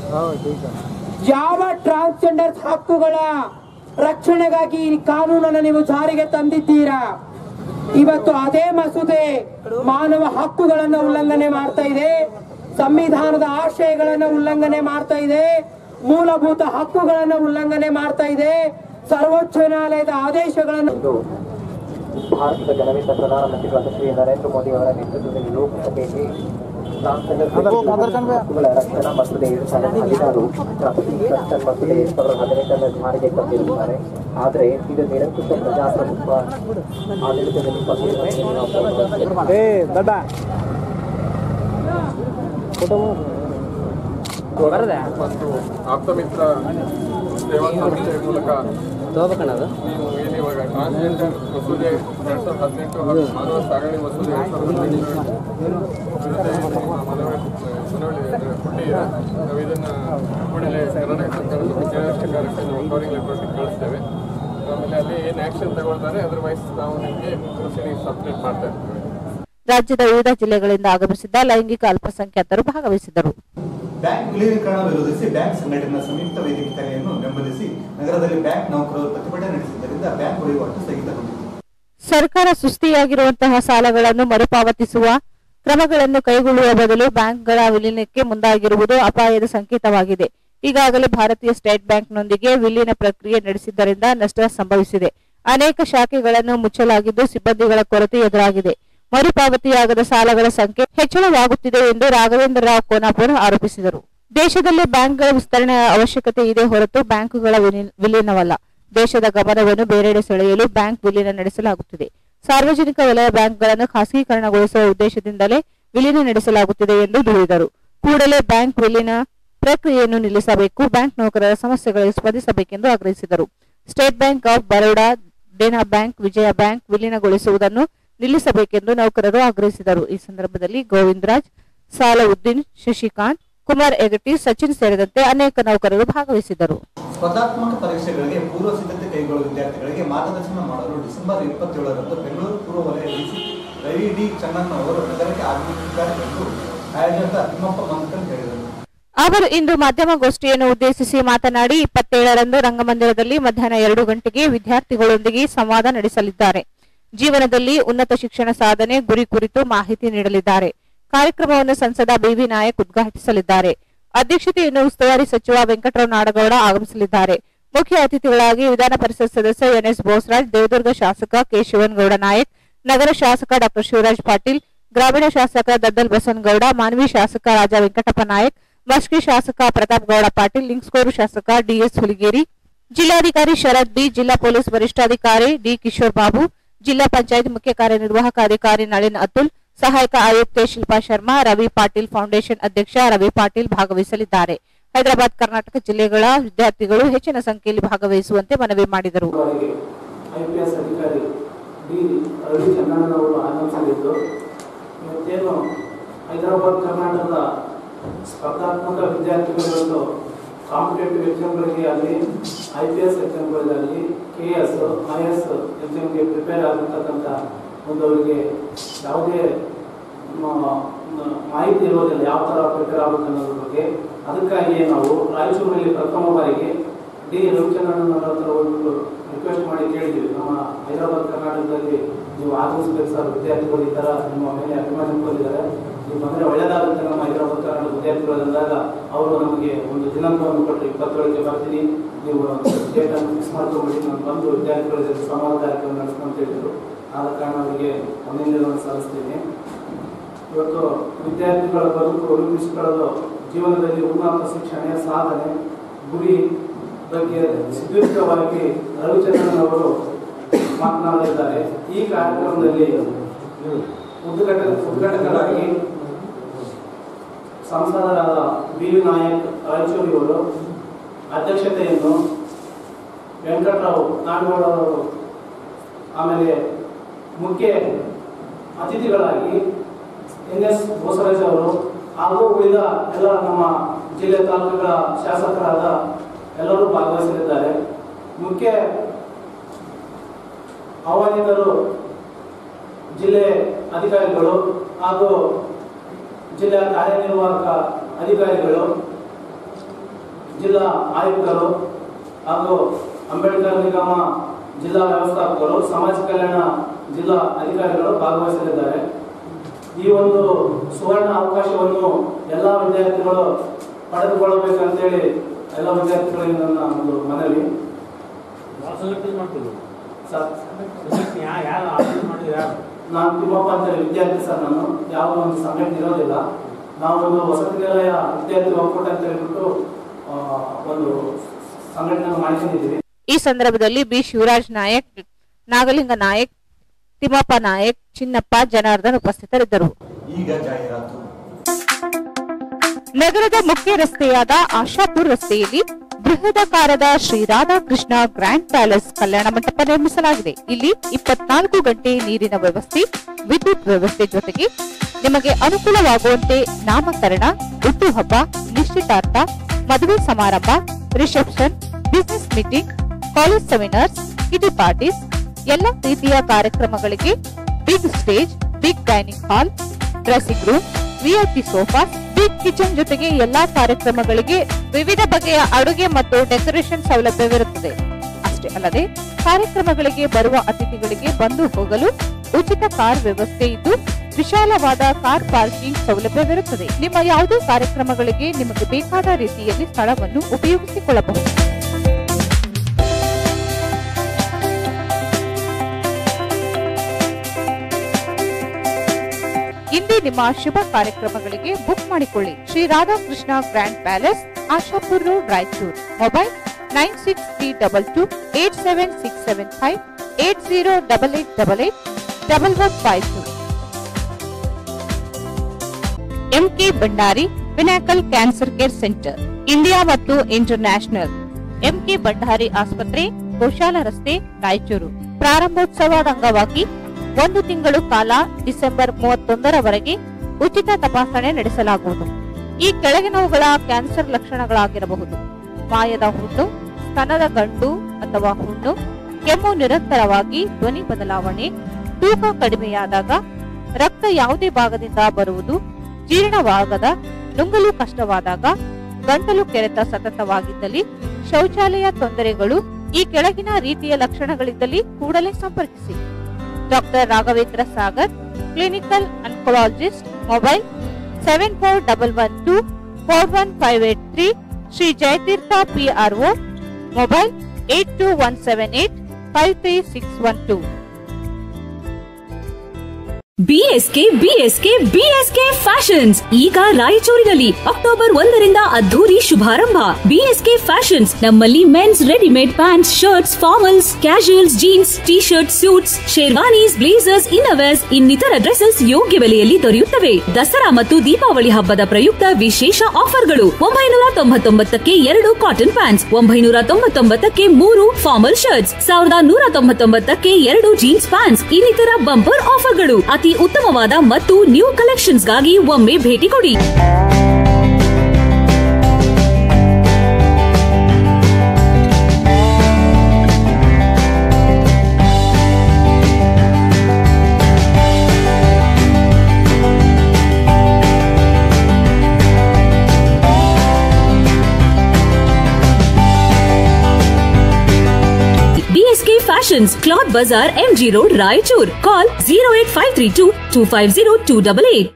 ಯಾವ ಟ್ರಾನ್ಸ್ಜೆಂಡರ್ ಹಕ್ಕುಗಳ ರಕ್ಷಣೆಗಾಗಿ ಈ ಕಾನೂನನ್ನು ನೀವು ಜಾರಿಗೆ ತಂದಿದ್ದೀರಾ ಇವತ್ತು ಅದೇ ಮಸೂದೆ ಮಾನವ ಹಕ್ಕುಗಳನ್ನು ಉಲ್ಲಂಘನೆ ಮಾಡ್ತಾ ಇದೆ ಸಂವಿಧಾನದ ಆಶಯಗಳನ್ನು ಉಲ್ಲಂಘನೆ ಮಾಡ್ತಾ ಇದೆ ಮೂಲಭೂತ ಹಕ್ಕುಗಳನ್ನು ಉಲ್ಲಂಘನೆ ಮಾಡ್ತಾ ಇದೆ ಸರ್ವೋಚ್ಚ ನ್ಯಾಯಾಲಯದ ಆದೇಶಗಳನ್ನು ಇಂದು ಭಾರತದ ಜನವಿತ ಪ್ರಧಾನಮಂತ್ರಿಗಳಾದ ಶ್ರೀ ನರೇಂದ್ರ ಮೋದಿ ಅವರ ನೇತೃತ್ವದಲ್ಲಿ ಲೋಕಸಭೆಯಲ್ಲಿ ಟ್ರಾನ್ಸ್ಜೆಂಡರ್ ಹಕ್ಕುಗಳ ರಕ್ಷಣಾ ಮಸೂದೆ ಎರಡ್ ಸಾವಿರದ ಹದಿನಾರು ಟ್ರಾಫಿಕಿಂಗ್ ಕನ್ಸರ್ನ್ ಮಸೂದೆ ಎರಡ್ ಸಾವಿರದ ಹದಿನೆಂಟನ್ನು ಜಾರಿಗೆ ತಂದಿರುತ್ತಾರೆ ಆದರೆ ಇದು ನಿರಂಕುಶ ಪ್ರಜಾಪ್ರಭುತ್ವ ಆಡಳಿತದಲ್ಲಿ ಮಸೂದೆಯನ್ನು ನಾವು ಗಮನಿಸಬೇಕು. ಮತ್ತು ಆಪ್ತಮಿತ್ರ ಸೇವಾ ಸಂಸ್ಥೆಯ ಮೂಲಕ ನೀವು ಏನು ಇವಾಗ ಟ್ರಾನ್ಸ್ಜೆಂಡರ್ ಮಸೂದೆ ಎರಡ್ ಸಾವಿರದ ಹದಿನೆಂಟು ಹಾಗೂ ಮಾನವ ಸಾಗಣೆ ಮಸೂದೆ ಎರಡ್ ಸಾವಿರದ ಹದಿನೆಂಟು ವಿರುದ್ಧ ಏನು ನಿಮ್ಮ ಮನವಿ ಮನವಿ ಅಂದರೆ ಕೊಟ್ಟಿದ್ದೀರಾ ನಾವು ಇದನ್ನ ಕೂಡಲೇ ಕರ್ನಾಟಕ ಸರ್ಕಾರದ ಕೇಂದ್ರ ಸರ್ಕಾರಕ್ಕೆ ನಾವು ಕವರಿಂಗ್ ಲೆಟರ್ ಕಳಿಸ್ತೇವೆ ಆಮೇಲೆ ಅಲ್ಲಿ ಏನು ಆ್ಯಕ್ಷನ್ ತಗೊಳ್ತಾರೆ ಅದರ್ವೈಸ್ ನಾವು ನಿಮಗೆ ಪ್ರೊಸೀಡಿಂಗ್ ಸಬ್ಮಿಟ್ ಮಾಡ್ತಾ ಇರ್ತೀವಿ ರಾಜ್ಯದ ವಿವಿಧ ಜಿಲ್ಲೆಗಳಿಂದ ಆಗಮಿಸಿದ್ದ ಲೈಂಗಿಕ ಅಲ್ಪಸಂಖ್ಯಾತರು ಭಾಗವಹಿಸಿದರು ಬ್ಯಾಂಕ್ ವಿಲೀನೀಕರಣ ವಿರೋಧಿಸಿ ಬ್ಯಾಂಕ್ ಸಂಘಟನಾ ಸಂಯುಕ್ತ ವೇದಿಕೆ ಕರೆಯನ್ನು ಬೆಂಬಲಿಸಿ ನಗರದಲ್ಲಿ ಬ್ಯಾಂಕ್ ನೌಕರರು ಪ್ರತಿಭಟನೆ ನಡೆಸಿದ್ದರಿಂದ ಬ್ಯಾಂಕ್ ವಹಿವಾಟು ಸ್ಥಗಿತಗೊಂಡಿತು ಸರ್ಕಾರ ಸೃಷ್ಟಿಯಾಗಿರುವಂತಹ ಸಾಲಗಳನ್ನು ಮರುಪಾವತಿಸುವ ಕ್ರಮಗಳನ್ನು ಕೈಗೊಳ್ಳುವ ಬದಲು ಬ್ಯಾಂಕ್ಗಳ ವಿಲೀನಕ್ಕೆ ಮುಂದಾಗಿರುವುದು ಅಪಾಯದ ಸಂಕೇತವಾಗಿದೆ ಈಗಾಗಲೇ ಭಾರತೀಯ ಸ್ಟೇಟ್ ಬ್ಯಾಂಕ್ನೊಂದಿಗೆ ವಿಲೀನ ಪ್ರಕ್ರಿಯೆ ನಡೆಸಿದ್ದರಿಂದ ನಷ್ಟ ಸಂಭವಿಸಿದೆ ಅನೇಕ ಶಾಖೆಗಳನ್ನು ಮುಚ್ಚಲಾಗಿದ್ದು ಸಿಬ್ಬಂದಿಗಳ ಕೊರತೆ ಎದುರಾಗಿದೆ ಮರುಪಾವತಿಯಾಗದ ಸಾಲಗಳ ಸಂಖ್ಯೆ ಹೆಚ್ಚಳವಾಗುತ್ತಿದೆ ಎಂದು ರಾಘವೇಂದ್ರ ರಾವ್ ಕೋನಾಪುರ್ ಆರೋಪಿಸಿದರು ದೇಶದಲ್ಲಿ ಬ್ಯಾಂಕ್ಗಳ ವಿಸ್ತರಣೆಯ ಅವಶ್ಯಕತೆ ಇದೆ ಹೊರತು ಬ್ಯಾಂಕುಗಳ ವಿಲೀನ- ವಿಲೀನವಲ್ಲ ದೇಶದ ಗಮನವನ್ನು ಬೇರೆಡೆ ಸೆಳೆಯಲು ಬ್ಯಾಂಕ್ ವಿಲೀನ ನಡೆಸಲಾಗುತ್ತಿದೆ ಸಾರ್ವಜನಿಕ ವಲಯ ಬ್ಯಾಂಕ್ಗಳನ್ನು ಖಾಸಗೀಕರಣಗೊಳಿಸುವ ಉದ್ದೇಶದಿಂದಲೇ ವಿಲೀನ ನಡೆಸಲಾಗುತ್ತಿದೆ ಎಂದು ದೂರಿದರು ಕೂಡಲೇ ಬ್ಯಾಂಕ್ ವಿಲೀನ ಪ್ರಕ್ರಿಯೆಯನ್ನು ನಿಲ್ಲಿಸಬೇಕು ಬ್ಯಾಂಕ್ ನೌಕರರ ಸಮಸ್ಯೆಗಳಿಗೆ ಸ್ಪಂದಿಸಬೇಕೆಂದು ಆಗ್ರಹಿಸಿದರು state bank of Baroda Dena bank Vijaya bank ವಿಲೀನಗೊಳಿಸುವುದನ್ನು ನಿಲ್ಲಿಸಬೇಕೆಂದು ನೌಕರರು ಆಗ್ರಹಿಸಿದರು ಈ ಸಂದರ್ಭದಲ್ಲಿ ಗೋವಿಂದರಾಜ್ ಸಾಲವುದ್ದೀನ್ ಶಶಿಕಾಂತ್ ಕುಮಾರ್ ಎಗಟಿ ಸಚಿನ್ ಸೇರಿದಂತೆ ಅನೇಕ ನೌಕರರು ಭಾಗವಹಿಸಿದರು ಸ್ಪರ್ಧಾತ್ಮಕ ಪರೀಕ್ಷೆಗಳಿಗೆ ಪೂರ್ವ ಸಿದ್ಧತೆ ಕೈಗೊಳ್ಳುವ ವಿದ್ಯಾರ್ಥಿಗಳಿಗೆ ಮಾರ್ಗದರ್ಶನ ಮಾಡಲು ಡಿಸೆಂಬರ್ ಇಪ್ಪತ್ತೇಳರಂದು ಬೆಂಗಳೂರು ಪೂರ್ವ ವಲಯ ಡಿಸಿ ರವಿ ಡಿ ಚನ್ನಣ್ಣ ಅವರು ನಗರಕ್ಕೆ ಆಗಮಿಸಿದ್ದಾರೆ ಎಂದು ಆಯೋಜಕ ತಿಮ್ಮಪ್ಪ ಮಂಕಲ್ ಹೇಳಿದರು ಅವರು ಇಂದು ಮಾಧ್ಯಮಗೋಷ್ಠಿಯನ್ನು ಉದ್ದೇಶಿಸಿ ಮಾತನಾಡಿ ಇಪ್ಪತ್ತೇಳರಂದು ರಂಗಮಂದಿರದಲ್ಲಿ ಮಧ್ಯಾಹ್ನ ಎರಡು ಗಂಟೆಗೆ ವಿದ್ಯಾರ್ಥಿಗಳೊಂದಿಗೆ ಸಂವಾದ ನಡೆಸಲಿದ್ದಾರೆ ಜೀವನದಲ್ಲಿ ಉನ್ನತ ಶಿಕ್ಷಣ ಸಾಧನೆ ಗುರಿ ಕುರಿತು ಮಾಹಿತಿ ನೀಡಲಿದ್ದಾರೆ ಕಾರ್ಯಕ್ರಮವನ್ನು ಸಂಸದ ಬಿವಿ ನಾಯಕ್ ಉದ್ಘಾಟಿಸಲಿದ್ದಾರೆ ಅಧ್ಯಕ್ಷತೆಯನ್ನು ಉಸ್ತುವಾರಿ ಸಚಿವ ವೆಂಕಟರಾವ್ ನಾಡಗೌಡ ಆಗಮಿಸಲಿದ್ದಾರೆ ಮುಖ್ಯ ಅತಿಥಿಗಳಾಗಿ ವಿಧಾನ ಪರಿಷತ್ ಸದಸ್ಯ ಎನ್ಎಸ್ ಬೋಸರಾಜ್ ದೇವದುರ್ಗ ಶಾಸಕ ಕೆ ಶಿವನಗೌಡ ನಾಯಕ್ ನಗರ ಶಾಸಕ ಡಾಕ್ಟರ್ ಶಿವರಾಜ್ ಪಾಟೀಲ್ ಗ್ರಾಮೀಣ ಶಾಸಕ ದದ್ದಲ್ ಬಸನಗೌಡ ಮಾನ್ವಿ ಶಾಸಕ ರಾಜ ವೆಂಕಟಪ್ಪ ನಾಯಕ್ ಮಸ್ಕಿ ಶಾಸಕ ಪ್ರತಾಪ್ ಗೌಡ ಪಾಟೀಲ್ ಲಿಂಗ್ಸ್ಕೋರು ಶಾಸಕ ಡಿಎಸ್ ಹುಲಿಗೇರಿ ಜಿಲ್ಲಾಧಿಕಾರಿ ಶರದ್ ಬಿ ಜಿಲ್ಲಾ ಪೊಲೀಸ್ ವರಿಷ್ಠಾಧಿಕಾರಿ ಡಿ ಕಿಶೋರ್ ಬಾಬು ಜಿಲ್ಲಾ ಪಂಚಾಯತ್ ಮುಖ್ಯ ಕಾರ್ಯನಿರ್ವಾಹಕ ಅಧಿಕಾರಿ ನಳಿನ್ ಅತುಲ್ ಸಹಾಯಕ ಆಯುಕ್ತೆ ಶಿಲ್ಪಾ ಶರ್ಮಾ ರವಿ ಪಾಟೀಲ್ ಫೌಂಡೇಶನ್ ಅಧ್ಯಕ್ಷ ರವಿ ಪಾಟೀಲ್ ಭಾಗವಹಿಸಲಿದ್ದಾರೆ ಹೈದರಾಬಾದ್ ಕರ್ನಾಟಕ ಜಿಲ್ಲೆಗಳ ವಿದ್ಯಾರ್ಥಿಗಳು ಹೆಚ್ಚಿನ ಸಂಖ್ಯೆಯಲ್ಲಿ ಭಾಗವಹಿಸುವಂತೆ ಮನವಿ ಮಾಡಿದರು ಐ ಪಿ ಎಸ್ ಅಧಿಕಾರಿ ಡಿ ರವಿ ಚಂದ್ರನವರು ಆಗಮಿಸಲಿದ್ದು ಇವತ್ತೇನು ಹೈದರಾಬಾದ್ ಕರ್ನಾಟಕದ ಸ್ಪರ್ಧಾತ್ಮಕ ವಿದ್ಯಾರ್ಥಿಗಳು ಕಾಂಪಿಟೇಟಿವ್ ಎಕ್ಸಾಮ್ಗಳಿಗೆ ಅಲ್ಲಿ ಐ ಪಿ ಎಸ್ ಎಕ್ಸಾಮ್ಗಳಲ್ಲಿ ಕೆ ಎಸ್ ಐ ಎಸ್ ಎಕ್ಸಾಮ್ಗೆ ಪ್ರಿಪೇರ್ ಆಗಿರ್ತಕ್ಕಂಥ ಒಂದು ಅವರಿಗೆ ಯಾವುದೇ ಮ- ಮ- ಮಾಹಿತಿ ಇರೋದಿಲ್ಲ ಯಾವ ಥರ ಪ್ರಿಪೇರ್ ಆಗುತ್ತೆ ಅನ್ನೋದ್ರ ಬಗ್ಗೆ ಅದಕ್ಕಾಗಿಯೇ ನಾವು ರಾಯಚೂರಿನಲ್ಲಿ ಪ್ರಥಮ ಬಾರಿಗೆ ಡಿ ರವಿಚಂದ್ರನ್ ಅವರ ಹತ್ರ ಒಂದು ರಿಕ್ವೆಸ್ಟ್ ಮಾಡಿ ಕೇಳಿದ್ವಿ ನಮ್ಮ ಹೈದರಾಬಾದ್ ಕರ್ನಾಟಕದಲ್ಲಿ ನೀವು ಆಗಮಿಸಬೇಕು ಸರ್ ವಿದ್ಯಾರ್ಥಿಗಳು ಈ ಥರ ನಿಮ್ಮ ಮೇಲೆ ಅಭಿಮಾನ ಇಟ್ಕೊಂಡಿದ್ದಾರೆ ನೀವು ಬಂದರೆ ಒಳ್ಳೆಯದಾಗುತ್ತೆ ನಮ್ಮ ಹೈದರಾಬಾದ್ ಕನ್ನಡ ವಿದ್ಯಾರ್ಥಿಗಳು ಅಂದಾಗ ಅವರು ನಮಗೆ ಒಂದು ದಿನಾಂಕವನ್ನು ಕೊಟ್ಟರು ಇಪ್ಪತ್ತೇಳಕ್ಕೆ ಬರ್ತೀನಿ ನೀವು ಡೇಟನ್ನು ಫಿಕ್ಸ್ ಮಾಡ್ಕೊಂಬಿಡಿ ನಾನು ಬಂದು ವಿದ್ಯಾರ್ಥಿಗಳ ಜೊತೆ ಸಂವಾದ ಕಾರ್ಯಕ್ರಮ ನಡೆಸ್ಕೊಂತ ಹೇಳಿದ್ರು ಆದ ಕಾರಣ ಅವರಿಗೆ ಅಭಿನಂದನೆಗಳನ್ನು ಸಲ್ಲಿಸ್ತೀನಿ ಇವತ್ತು ವಿದ್ಯಾರ್ಥಿಗಳ ಬದುಕು ರೂಪಿಸಿಕೊಳ್ಳಲು ಜೀವನದಲ್ಲಿ ಉನ್ನತ ಶಿಕ್ಷಣ ಸಾಧನೆ ಗುರಿ ಬಗ್ಗೆ ಸುದೀರ್ಘವಾಗಿ ರವಿಚಂದ್ರನ್ ಅವರು ಮಾತನಾಡಲಿದ್ದಾರೆ ಈ ಕಾರ್ಯಕ್ರಮದಲ್ಲಿ ಉದ್ಘಾಟ ಉದ್ಘಾಟಕರಾಗಿ ಸಂಸದರಾದ ಬಿ ವಿ ನಾಯಕ್ ರಾಯಚೂರಿ ಅವರು ಅಧ್ಯಕ್ಷತೆಯನ್ನು ವೆಂಕಟರಾವ್ ನಾಡಗೌಡ ಅವರು ಆಮೇಲೆ ಮುಖ್ಯ ಅತಿಥಿಗಳಾಗಿ ಎನ್ ಎಸ್ ಬೋಸರಾಜ್ ಅವರು ಹಾಗೂ ಉಳಿದ ಎಲ್ಲ ನಮ್ಮ ಜಿಲ್ಲೆ ತಾಲೂಕುಗಳ ಶಾಸಕರಾದ ಎಲ್ಲರೂ ಭಾಗವಹಿಸಲಿದ್ದಾರೆ ಮುಖ್ಯ ಆಹ್ವಾನಿತರು ಜಿಲ್ಲೆ ಅಧಿಕಾರಿಗಳು ಹಾಗೂ ಜಿಲ್ಲಾ ಕಾರ್ಯನಿರ್ವಾಹಕ ಅಧಿಕಾರಿಗಳು ಜಿಲ್ಲಾ ಆಯುಕ್ತರು ಹಾಗೂ ಅಂಬೇಡ್ಕರ್ ನಿಗಮ ಜಿಲ್ಲಾ ವ್ಯವಸ್ಥಾಪಕರು ಸಮಾಜ ಕಲ್ಯಾಣ ಜಿಲ್ಲಾ ಅಧಿಕಾರಿಗಳು ಭಾಗವಹಿಸಲಿದ್ದಾರೆ ಈ ಒಂದು ಸುವರ್ಣ ಅವಕಾಶವನ್ನು ಎಲ್ಲ ವಿದ್ಯಾರ್ಥಿಗಳು ಪಡೆದುಕೊಳ್ಳಬೇಕಂತೇಳಿ ಎಲ್ಲ ವಿದ್ಯಾರ್ಥಿಗಳಿಗೆ ನನ್ನ ಒಂದು ಮನವಿ ಸರ್ ನಾನು ತಿಮ್ಮಪ್ಪ ಅಂತ ಹೇಳಿ ವಿದ್ಯಾರ್ಥಿ ಸರ್ ನಾನು ಯಾವುದೋ ಒಂದು ಸಂಘಟನೆ ಇರೋದಿಲ್ಲ ನಾವು ಒಂದು ವಸತಿ ನಿಲಯ ವಿದ್ಯಾರ್ಥಿ ಒಕ್ಕೂಟ ಅಂತ ಹೇಳ್ಬಿಟ್ಟು ಆ, ಒಂದು ಸಂಘಟನೆ ಮಾಡ್ಕೊಂಡಿದ್ದೀವಿ ಈ ಸಂದರ್ಭದಲ್ಲಿ ಬಿ ಶಿವರಾಜ್ ನಾಯಕ್ ನಾಗಲಿಂಗ ನಾಯಕ್ ತಿಮ್ಮಪ್ಪ ನಾಯಕ್ ಚಿನ್ನಪ್ಪ ಜನಾರ್ದನ್ ಉಪಸ್ಥಿತರಿದ್ದರು ಈಗ ಜಾಹೀರಾತು ನಗರದ ಮುಖ್ಯ ರಸ್ತೆಯಾದ ಆಶಾಪುರ್ ರಸ್ತೆಯಲ್ಲಿ ಬೃಹದಾಕಾರದ ಶ್ರೀ ರಾಧಾಕೃಷ್ಣ ಗ್ರ್ಯಾಂಡ್ ಪ್ಯಾಲೇಸ್ ಕಲ್ಯಾಣ ಮಂಟಪ ನಿರ್ಮಿಸಲಾಗಿದೆ ಇಲ್ಲಿ ಇಪ್ಪತ್ನಾಲ್ಕು ಗಂಟೆ ನೀರಿನ ವ್ಯವಸ್ಥೆ ವಿದ್ಯುತ್ ವ್ಯವಸ್ಥೆ ಜೊತೆಗೆ ನಿಮಗೆ ಅನುಕೂಲವಾಗುವಂತೆ ನಾಮಕರಣ ಹುಟ್ಟುಹಬ್ಬ ನಿಶ್ಚಿತಾರ್ಥ ಮದುವೆ ಸಮಾರಂಭ reception business meeting college seminars kitty parties ಎಲ್ಲ ರೀತಿಯ ಕಾರ್ಯಕ್ರಮಗಳಿಗೆ big stage big dining hall dressing room VIP sofa big kitchen ಜೊತೆಗೆ ಎಲ್ಲಾ ಕಾರ್ಯಕ್ರಮಗಳಿಗೆ ವಿವಿಧ ಬಗೆಯ ಅಡುಗೆ ಮತ್ತು ಡೆಕೋರೇಷನ್ ಸೌಲಭ್ಯವಿರುತ್ತದೆ ಅಷ್ಟೇ ಅಲ್ಲದೆ ಕಾರ್ಯಕ್ರಮಗಳಿಗೆ ಬರುವ ಅತಿಥಿಗಳಿಗೆ ಬಂದು ಹೋಗಲು ಉಚಿತ ಕಾರ್ ವ್ಯವಸ್ಥೆ ಇದ್ದು ವಿಶಾಲವಾದ ಕಾರ್ ಪಾರ್ಕಿಂಗ್ ಸೌಲಭ್ಯವಿರುತ್ತದೆ ನಿಮ್ಮ ಯಾವುದೇ ಕಾರ್ಯಕ್ರಮಗಳಿಗೆ ನಿಮಗೆ ಬೇಕಾದ ರೀತಿಯಲ್ಲಿ ಸ್ಥಳವನ್ನು ಉಪಯೋಗಿಸಿಕೊಳ್ಳಬಹುದು ಇಂದೇ ನಿಮ್ಮ ಶುಭ ಕಾರ್ಯಕ್ರಮಗಳಿಗೆ ಬುಕ್ ಮಾಡಿಕೊಳ್ಳಿ Shri Radhakrishna grand palace Ashapur road Raichur mobile nine six three double two eight seven six seven five eight zero double eight double eight double one five two MK Bhandari pinnacle cancer care centre India ಮತ್ತು international MK Bhandari ಆಸ್ಪತ್ರೆ ಗೋಶಾಲ ರಸ್ತೆ ರಾಯಚೂರು ಪ್ರಾರಂಭೋತ್ಸವದ ಅಂಗವಾಗಿ ಒಂದು ತಿಂಗಳು ಕಾಲ December ಮೂವತ್ತೊಂದರವರೆಗೆ ಉಚಿತ ತಪಾಸಣೆ ನಡೆಸಲಾಗುವುದು ಈ ಕೆಳಗಿನವುಗಳ ಕ್ಯಾನ್ಸರ್ ಲಕ್ಷಣಗಳಾಗಿರಬಹುದು ಮಾಯದ ಹುಣ್ಣು ಸ್ತನದ ಗಂಟು ಅಥವಾ ಹುಣ್ಣು ಕೆಮ್ಮು ನಿರಂತರವಾಗಿ ಧ್ವನಿ ಬದಲಾವಣೆ ತೂಕ ಕಡಿಮೆಯಾದಾಗ ರಕ್ತ ಯಾವುದೇ ಭಾಗದಿಂದ ಬರುವುದು ಜೀರ್ಣವಾಗದ ನುಂಗಲು ಕಷ್ಟವಾದಾಗ ಗಂಟಲು ಕೆರೆತ ಸತತವಾಗಿದ್ದಲ್ಲಿ ಶೌಚಾಲಯ ತೊಂದರೆಗಳು ಈ ಕೆಳಗಿನ ರೀತಿಯ ಲಕ್ಷಣಗಳಿದ್ದಲ್ಲಿ ಕೂಡಲೇ ಸಂಪರ್ಕಿಸಿ doctor Raghavendra Sagar clinical oncologist mobile seven four double one two four one five eight three Shri Jayatheertha PRO mobile eight two one seven eight five three six one two BSK BSK BSK fashions ಈಗ ರಾಯಚೂರಿನಲ್ಲಿ ಅಕ್ಟೋಬರ್ ಒಂದರಿಂದ ಅದ್ದೂರಿ ಶುಭಾರಂಭ BSK fashions ನಮ್ಮಲ್ಲಿ men's readymade pants shirts formals casuals jeans T shirt suits sherwanis blazers innerwears ಇನ್ನಿತರ dresses ಯೋಗ್ಯ ಬೆಲೆಯಲ್ಲಿ ದೊರೆಯುತ್ತವೆ ದಸರಾ ಮತ್ತು ದೀಪಾವಳಿ ಹಬ್ಬದ ಪ್ರಯುಕ್ತ ವಿಶೇಷ ಆಫರ್ಗಳು ಒಂಬೈನೂರ ತೊಂಬತ್ತೊಂಬತ್ತಕ್ಕೆ ಎರಡು ಕಾಟನ್ ಪ್ಯಾಂಟ್ಸ್ ಒಂಬೈನೂರ ತೊಂಬತ್ತೊಂಬತ್ತಕ್ಕೆ ಮೂರು ಫಾರ್ಮಲ್ ಶರ್ಟ್ಸ್ ಸಾವಿರದ ನೂರ ತೊಂಬತ್ತೊಂಬತ್ತಕ್ಕೆ ಎರಡು ಜೀನ್ಸ್ ಪ್ಯಾಂಟ್ಸ್ ಇನ್ನಿತರ ಬಂಪರ್ ಆಫರ್ಗಳು ಅತಿ ಉತ್ತಮವಾದ ಮತ್ತು ನ್ಯೂ ಕಲೆಕ್ಷನ್ಸ್ಗಾಗಿ ಒಮ್ಮೆ ಭೇಟಿ ಕೊಡಿ BSK fashions cloth Bazaar MG road Raichur call zero eight five three two two five zero two double eight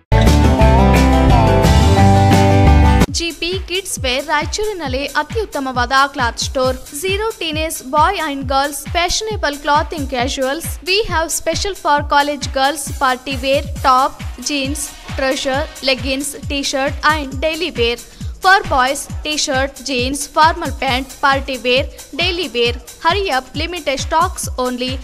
GP kids wear ರಾಯಚೂರಿನಲ್ಲಿ ಅತ್ಯುತ್ತಮವಾದ cloth store zero teenage boy and girls fashionable clothing casuals we have special for college girls party wear top jeans trouser leggings T shirt and daily wear for boys T shirt jeans formal pant party wear daily wear hurry up limited stocks only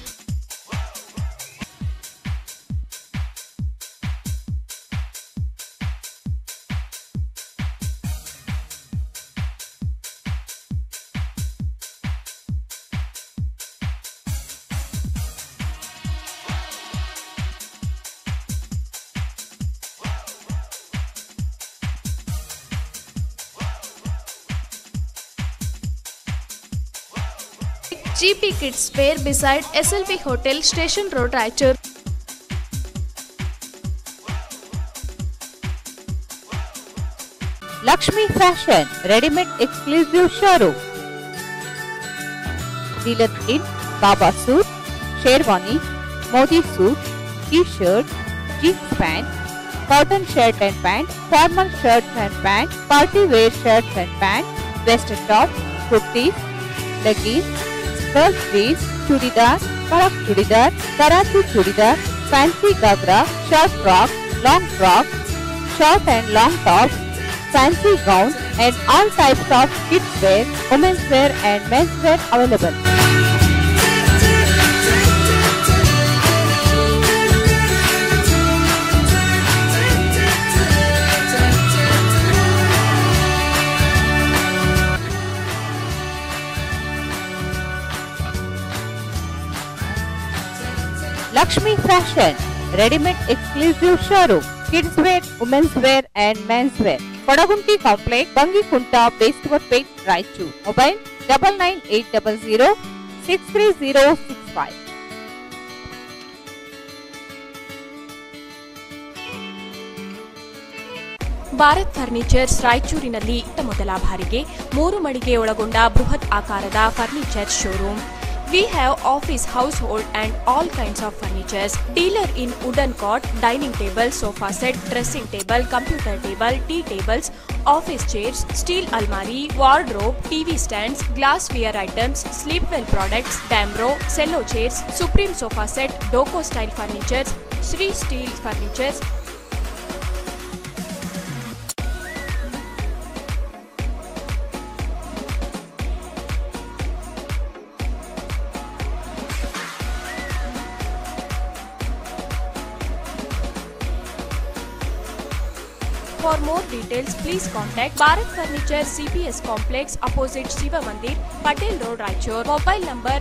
GP Kids Fair beside SLV Hotel Station Road Raichur. Lakshmi fashion readymade exclusive showroom dealer in Baba suit sherwani Modi suit T shirt jeans pant cotton shirt and pant formal shirts and pant party wear shirts and pant western top kurtis leggings skirt jeans churidar ಕಳಕ್ churidar Karachi churidar fancy ghagra short frock long frock short and long tops, fancy gowns, and all types of kids wear, women's wear, and men's wear available. Lakshmi Fashion, ready-made exclusive showroom, kids wear, women's wear, and men's wear. Kodagunti Complex, Bangikunta, Bestwar Pet, Raichu. Mobile double nine eight double zero six three zero six five. Bharat furnitures ರಾಯಚೂರಿನಲ್ಲಿ ಇತ್ತ ಮೊದಲ ಬಾರಿಗೆ ಮೂರು ಮಳಿಗೆ ಒಳಗೊಂಡ ಬೃಹತ್ ಆಕಾರದ furniture showroom we have office household and all kinds of furnitures dealer in wooden cot dining table sofa set dressing table computer table tea tables office chairs steel ಅಲ್ಮಾರಿ wardrobe TV stands glass wear items sleep well products Damro Cello chairs Supreme sofa set Doco style furnitures Shri steel furnitures For more details, please contact Bharat Furniture CPS Complex opposite Shiva Mandir, Patel Road, Raichur. Mobile number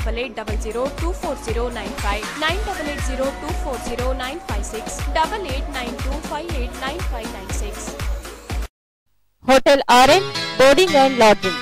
9880240959, 9880240956, 8892589596. Hotel orange boarding and lodging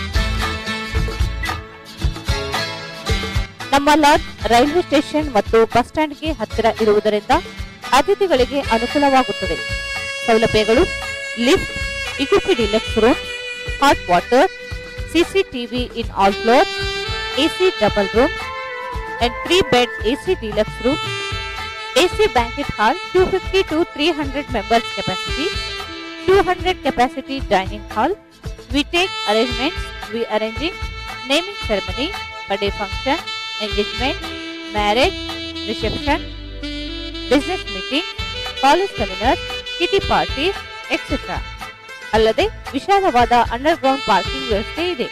ನಮ್ಮ lodge railway station ಮತ್ತು bus ಸ್ಟ್ಯಾಂಡ್ಗೆ ಹತ್ತಿರ ಇರುವುದರಿಂದ ಅತಿಥಿಗಳಿಗೆ ಅನುಕೂಲವಾಗುತ್ತದೆ ಸೌಲಭ್ಯಗಳು lift equipped deluxe room hot water CCTV in all floor AC double room and three bed AC deluxe room AC banquet hall 250 to 300 members capacity, 200 capacity dining hall. We take arrangements. We arranging naming ceremony, birthday function, engagement, marriage, reception, business meeting, college seminars, kitty parties, etc. ಅಲ್ಲದೆ ವಿಶಾಲವಾದ under ground parking ವ್ಯವಸ್ಥೆ ಇದೆ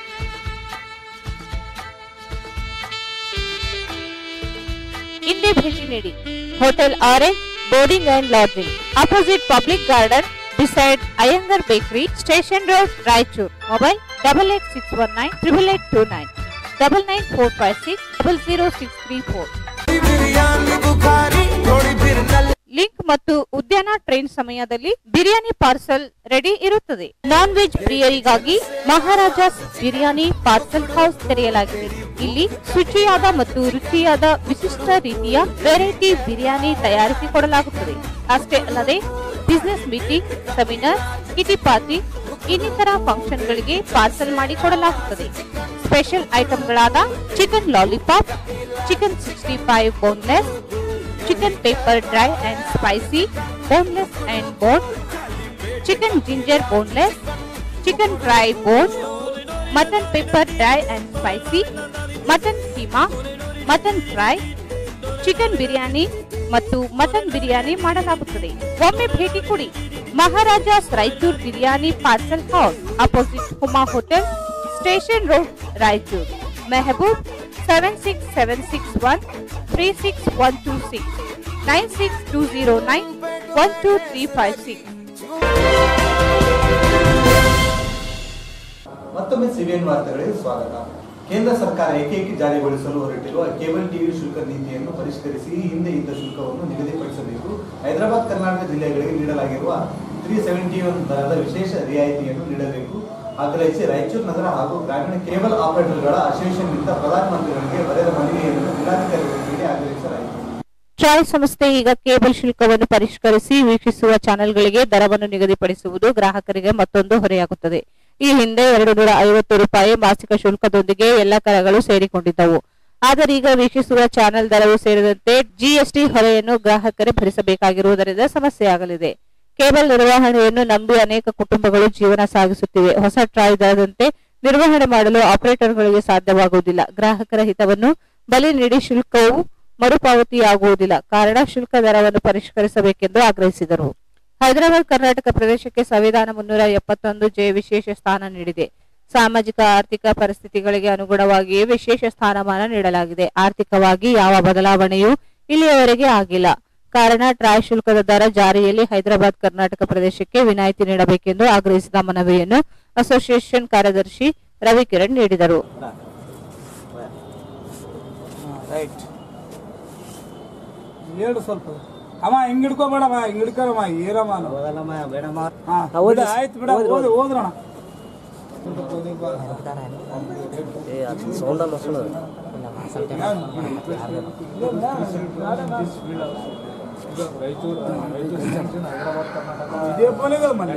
ಹಿಂದೆ ಭೇಟಿ ನೀಡಿ hotel orange boarding and lodging opposite public garden beside Iyengar bakery station road Raichur mobile double eight six one nine triple eight two nine double nine four five six double zero six three four link ಮತ್ತು ಉದ್ಯಾನ train ಸಮಯದಲ್ಲಿ biryani parcel ready ಇರುತ್ತದೆ non veg ಪ್ರಿಯರಿಗಾಗಿ Maharaja's biryani parcel house ತೆರೆಯಲಾಗಿದೆ ಇಲ್ಲಿ ಶುಚಿಯಾದ ಮತ್ತು ರುಚಿಯಾದ ವಿಶಿಷ್ಟ ರೀತಿಯ ವೆರೈಟಿ ಬಿರಿಯಾನಿ ತಯಾರಿಸಿ ಕೊಡಲಾಗುತ್ತದೆ ಅಷ್ಟೇ ಅಲ್ಲದೆ business meeting seminar kitty party ಇನ್ನಿತರ ಫಂಕ್ಷನ್ಗಳಿಗೆ ಪಾರ್ಸಲ್ ಮಾಡಿ ಕೊಡಲಾಗುತ್ತದೆ ಸ್ಪೆಷಲ್ ಐಟಂಗಳಾದ chicken lollipop chicken sixty five boneless chicken pepper dry and spicy boneless and bone chicken ginger boneless chicken fry bone mutton pepper dry and spicy mutton keema mutton fry chicken biryani ಮತ್ತು mutton biryani ಮಾಡಲಾಗುತ್ತದೆ ಒಮ್ಮೆ ಭೇಟಿ ಕೊಡಿ Maharaja's Raichur biryani parcel house opposite Huma hotel station road Raichur Mehboob seven six seven six one three six one two six nine six two zero nine one two three five six ಮತ್ತೊಮ್ಮೆ CBN ವಾರ್ತೆಗಳಿಗೆ ಸ್ವಾಗತ ಕೇಂದ್ರ ಸರ್ಕಾರ ಏಕೈಕಿ ಜಾರಿಗೊಳಿಸಲು ಹೊರಟಿರುವ ಕೇಬಲ್ ಟಿವಿ ಶುಲ್ಕ ನೀತಿಯನ್ನು ಪರಿಷ್ಕರಿಸಿ ಈ ಹಿಂದೆ ಇದ್ದ ಶುಲ್ಕವನ್ನು ನಿಗದಿಪಡಿಸಬೇಕು ಹೈದರಾಬಾದ್ ಕರ್ನಾಟಕ ಜಿಲ್ಲೆಗಳಿಗೆ ನೀಡಲಾಗಿರುವ ತ್ರೀ ಸೆವೆಂಟಿ ಒನ್ ದರದ ವಿಶೇಷ ರಿಯಾಯಿತಿಯನ್ನು ನೀಡಬೇಕು ಆಗ್ರಹಿಸಿ ರಾಯಚೂರು ನಗರ ಹಾಗೂ ಗ್ರಾಮೀಣ ಕೇಬಲ್ ಆಪರೇಟರ್ಗಳ ಅಸೋಸಿಯೇಷನ್ನಿಂದ ಪ್ರಧಾನಮಂತ್ರಿಗಳಿಗೆ ಬರೆದ ಮನವಿಯನ್ನು ಜಿಲ್ಲಾಧಿಕಾರಿಗಳಿಗೆ ಆಗ್ರಹಿಸಲಾಯಿತು ಟ್ರಾಯ್ ಸಂಸ್ಥೆ ಈಗ ಕೇಬಲ್ ಶುಲ್ಕವನ್ನು ಪರಿಷ್ಕರಿಸಿ ವೀಕ್ಷಿಸುವ ಚಾನೆಲ್ಗಳಿಗೆ ದರವನ್ನು ನಿಗದಿಪಡಿಸುವುದು ಗ್ರಾಹಕರಿಗೆ ಮತ್ತೊಂದು ಹೊರೆಯಾಗುತ್ತದೆ ಈ ಹಿಂದೆ ಎರಡು ನೂರ ಐವತ್ತು ರೂಪಾಯಿ ಮಾಸಿಕ ಶುಲ್ಕದೊಂದಿಗೆ ಎಲ್ಲ ಕರಗಳು ಸೇರಿಕೊಂಡಿದ್ದವು ಆದರೆ ಈಗ ವೀಕ್ಷಿಸುವ ಚಾನೆಲ್ ದರವು ಸೇರಿದಂತೆ ಜಿಎಸ್ಟಿ ಹೊರೆಯನ್ನು ಗ್ರಾಹಕರೇ ಭರಿಸಬೇಕಾಗಿರುವುದರಿಂದ ಸಮಸ್ಯೆಯಾಗಲಿದೆ ಕೇಬಲ್ ನಿರ್ವಹಣೆಯನ್ನು ನಂಬಿ ಅನೇಕ ಕುಟುಂಬಗಳು ಜೀವನ ಸಾಗಿಸುತ್ತಿವೆ ಹೊಸ ಟ್ರಾಯ್ ದರದಂತೆ ನಿರ್ವಹಣೆ ಮಾಡಲು ಆಪರೇಟರ್ಗಳಿಗೆ ಸಾಧ್ಯವಾಗುವುದಿಲ್ಲ ಗ್ರಾಹಕರ ಹಿತವನ್ನು ಬಲಿ ನೀಡಿ ಶುಲ್ಕವು ಮರುಪಾವತಿಯಾಗುವುದಿಲ್ಲ ಕಾರಣ ಶುಲ್ಕ ದರವನ್ನು ಪರಿಷ್ಕರಿಸಬೇಕೆಂದು ಆಗ್ರಹಿಸಿದರು ಹೈದರಾಬಾದ್ ಕರ್ನಾಟಕ ಪ್ರದೇಶಕ್ಕೆ ಸಂವಿಧಾನ ಮುನ್ನೂರ ಎಪ್ಪತ್ತೊಂದು ಜೆ ವಿಶೇಷ ಸ್ಥಾನ ನೀಡಿದೆ ಸಾಮಾಜಿಕ ಆರ್ಥಿಕ ಪರಿಸ್ಥಿತಿಗಳಿಗೆ ಅನುಗುಣವಾಗಿಯೇ ವಿಶೇಷ ಸ್ಥಾನಮಾನ ನೀಡಲಾಗಿದೆ ಆರ್ಥಿಕವಾಗಿ ಯಾವ ಬದಲಾವಣೆಯೂ ಇಲ್ಲಿಯವರೆಗೆ ಆಗಿಲ್ಲ ಕಾರಣ ಟ್ರಾಯ್ ಶುಲ್ಕದ ದರ ಜಾರಿಯಲ್ಲಿ ಹೈದರಾಬಾದ್ ಕರ್ನಾಟಕ ಪ್ರದೇಶಕ್ಕೆ ವಿನಾಯಿತಿ ನೀಡಬೇಕೆಂದು ಆಗ್ರಹಿಸಿದ ಮನವಿಯನ್ನು ಅಸೋಸಿಯೇಷನ್ ಕಾರ್ಯದರ್ಶಿ ರವಿಕಿರಣ್ ನೀಡಿದರು ರೈಟ್ ಹೇಳು ಸ್ವಲ್ಪ ಅಮ್ಮ ಹಿಂಗ್ ಹಿಡ್ಕೋಬೇಡಮ್ಮ ಹಿಂಗ್ ಹಿಡ್ಕೊಳಮ್ಮ ಏನಮ್ಮ ಹಾ, ಬಿಡು, ಆಯ್ತು ಬಿಡ ಓದ್ ಓದ್ರಣ ಇದೇ ಫೋನ್ ಇದೆ ಮನೆ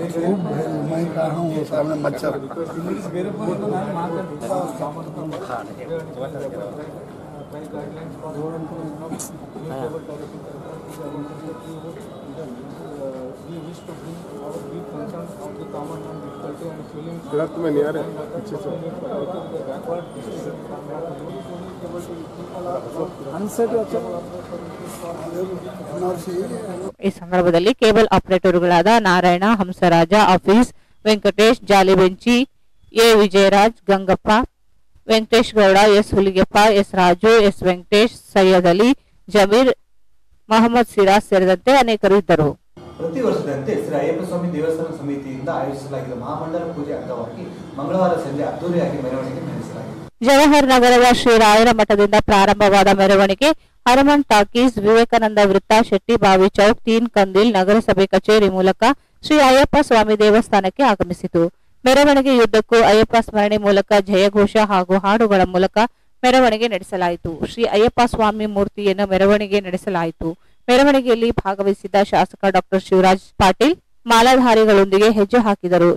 ಇಂಗ್ಲಿಷ್ ಬೇರೆ ಫೋನ್ ಇದೆ, ನಾನು ग्रंथ में नहीं आ रहे पीछे से ಅನ್ಸೆಟ್ ಈ ಸಂದರ್ಭದಲ್ಲಿ ಕೇಬಲ್ ಆಪರೇಟರ್ಗಳಾದ ನಾರಾಯಣ ಹಂಸರಾಜ ಆಫೀಸ್ Venkatesh Jalibenchi A Vijayaraj Gangappa Venkatesh Gowda S Huligeppa S Raju S Venkatesh Syed Ali Zameer Mohammed Siraj ಸೇರಿದಂತೆ ಅನೇಕರು ಇದ್ದರು ಪ್ರತಿ ವರ್ಷದಂತೆ ಶ್ರೀ ಅಯ್ಯಪ್ಪ ಸ್ವಾಮಿ ದೇವಸ್ಥಾನ ಸಮಿತಿಯಿಂದ ಆಯೋಜಿಸಲಾಗಿದ್ದ ಮಹಾಮಂಡಲ ಪೂಜೆ ಅಂಗವಾಗಿ ಮಂಗಳವಾರ ಸಂಜೆ ಅದ್ದೂರಿಯಾಗಿ ಮೆರವಣಿಗೆ ನಡೆಸಲಾಗಿದೆ ಜವಾಹರ್ ನಗರದ ಶ್ರೀ ರಾಯರ ಮಠದಿಂದ ಪ್ರಾರಂಭವಾದ ಮೆರವಣಿಗೆ ಹನುಮನ್ ಟಾಕೀಸ್ ವಿವೇಕಾನಂದ ವೃತ್ತ ಶೆಟ್ಟಿ ಬಾವಿ ಚೌಕ್ ತೀನ್ ಕಂದಿಲ್ ನಗರಸಭೆ ಕಚೇರಿ ಮೂಲಕ ಶ್ರೀ ಅಯ್ಯಪ್ಪ ಸ್ವಾಮಿ ದೇವಸ್ಥಾನಕ್ಕೆ ಆಗಮಿಸಿತು ಮೆರವಣಿಗೆಯುದ್ದಕ್ಕೂ ಅಯ್ಯಪ್ಪ ಸ್ಮರಣೆ ಮೂಲಕ ಜಯಘೋಷ ಹಾಗೂ ಹಾಡುಗಳ ಮೂಲಕ ಮೆರವಣಿಗೆ ನಡೆಸಲಾಯಿತು ಶ್ರೀ ಅಯ್ಯಪ್ಪ ಸ್ವಾಮಿ ಮೂರ್ತಿಯನ್ನು ಮೆರವಣಿಗೆ ನಡೆಸಲಾಯಿತು ಮೆರವಣಿಗೆಯಲ್ಲಿ ಭಾಗವಹಿಸಿದ್ದ ಶಾಸಕ ಡಾಕ್ಟರ್ ಶಿವರಾಜ್ ಪಾಟೀಲ್ ಮಾಲಾಧಾರಿಗಳೊಂದಿಗೆ ಹೆಜ್ಜೆ ಹಾಕಿದರು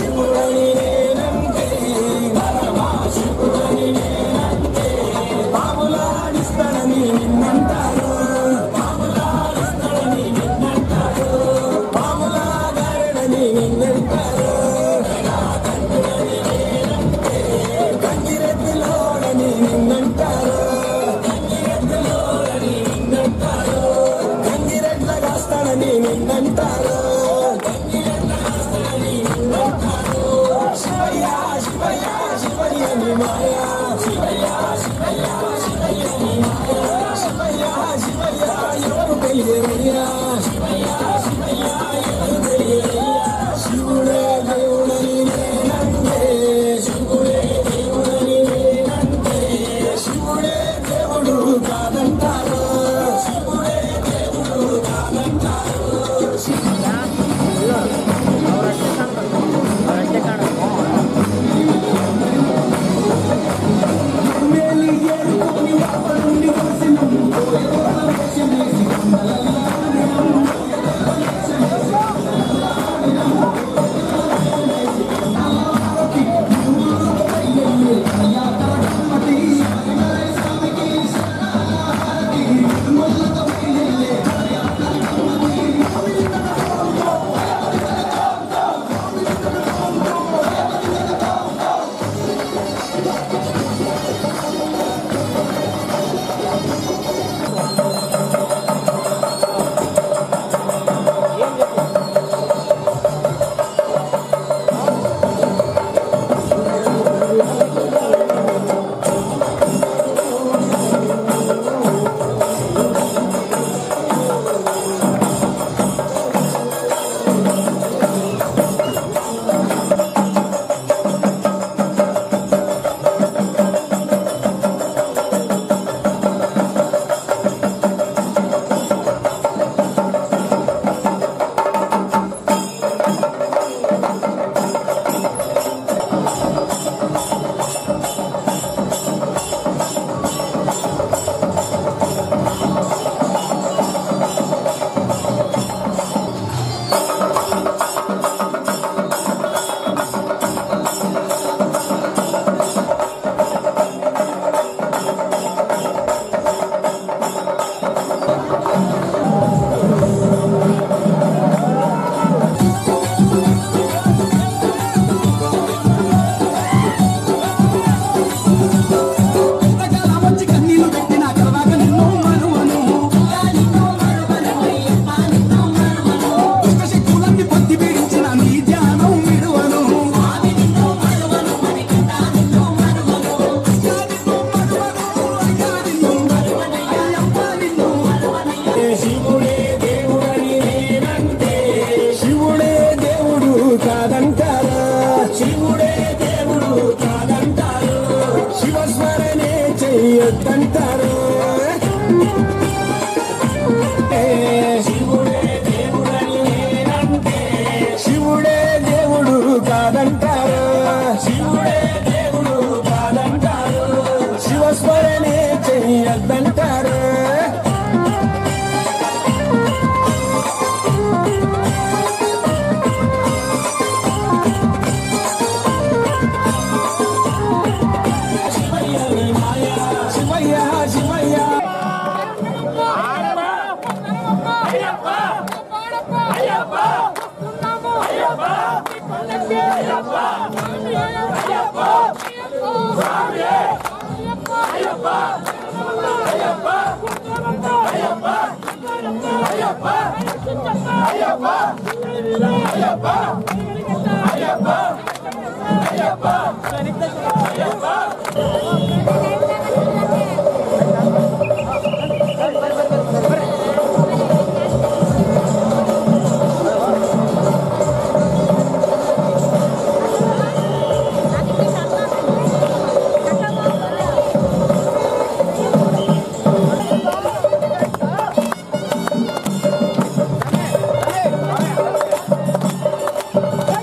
Hey!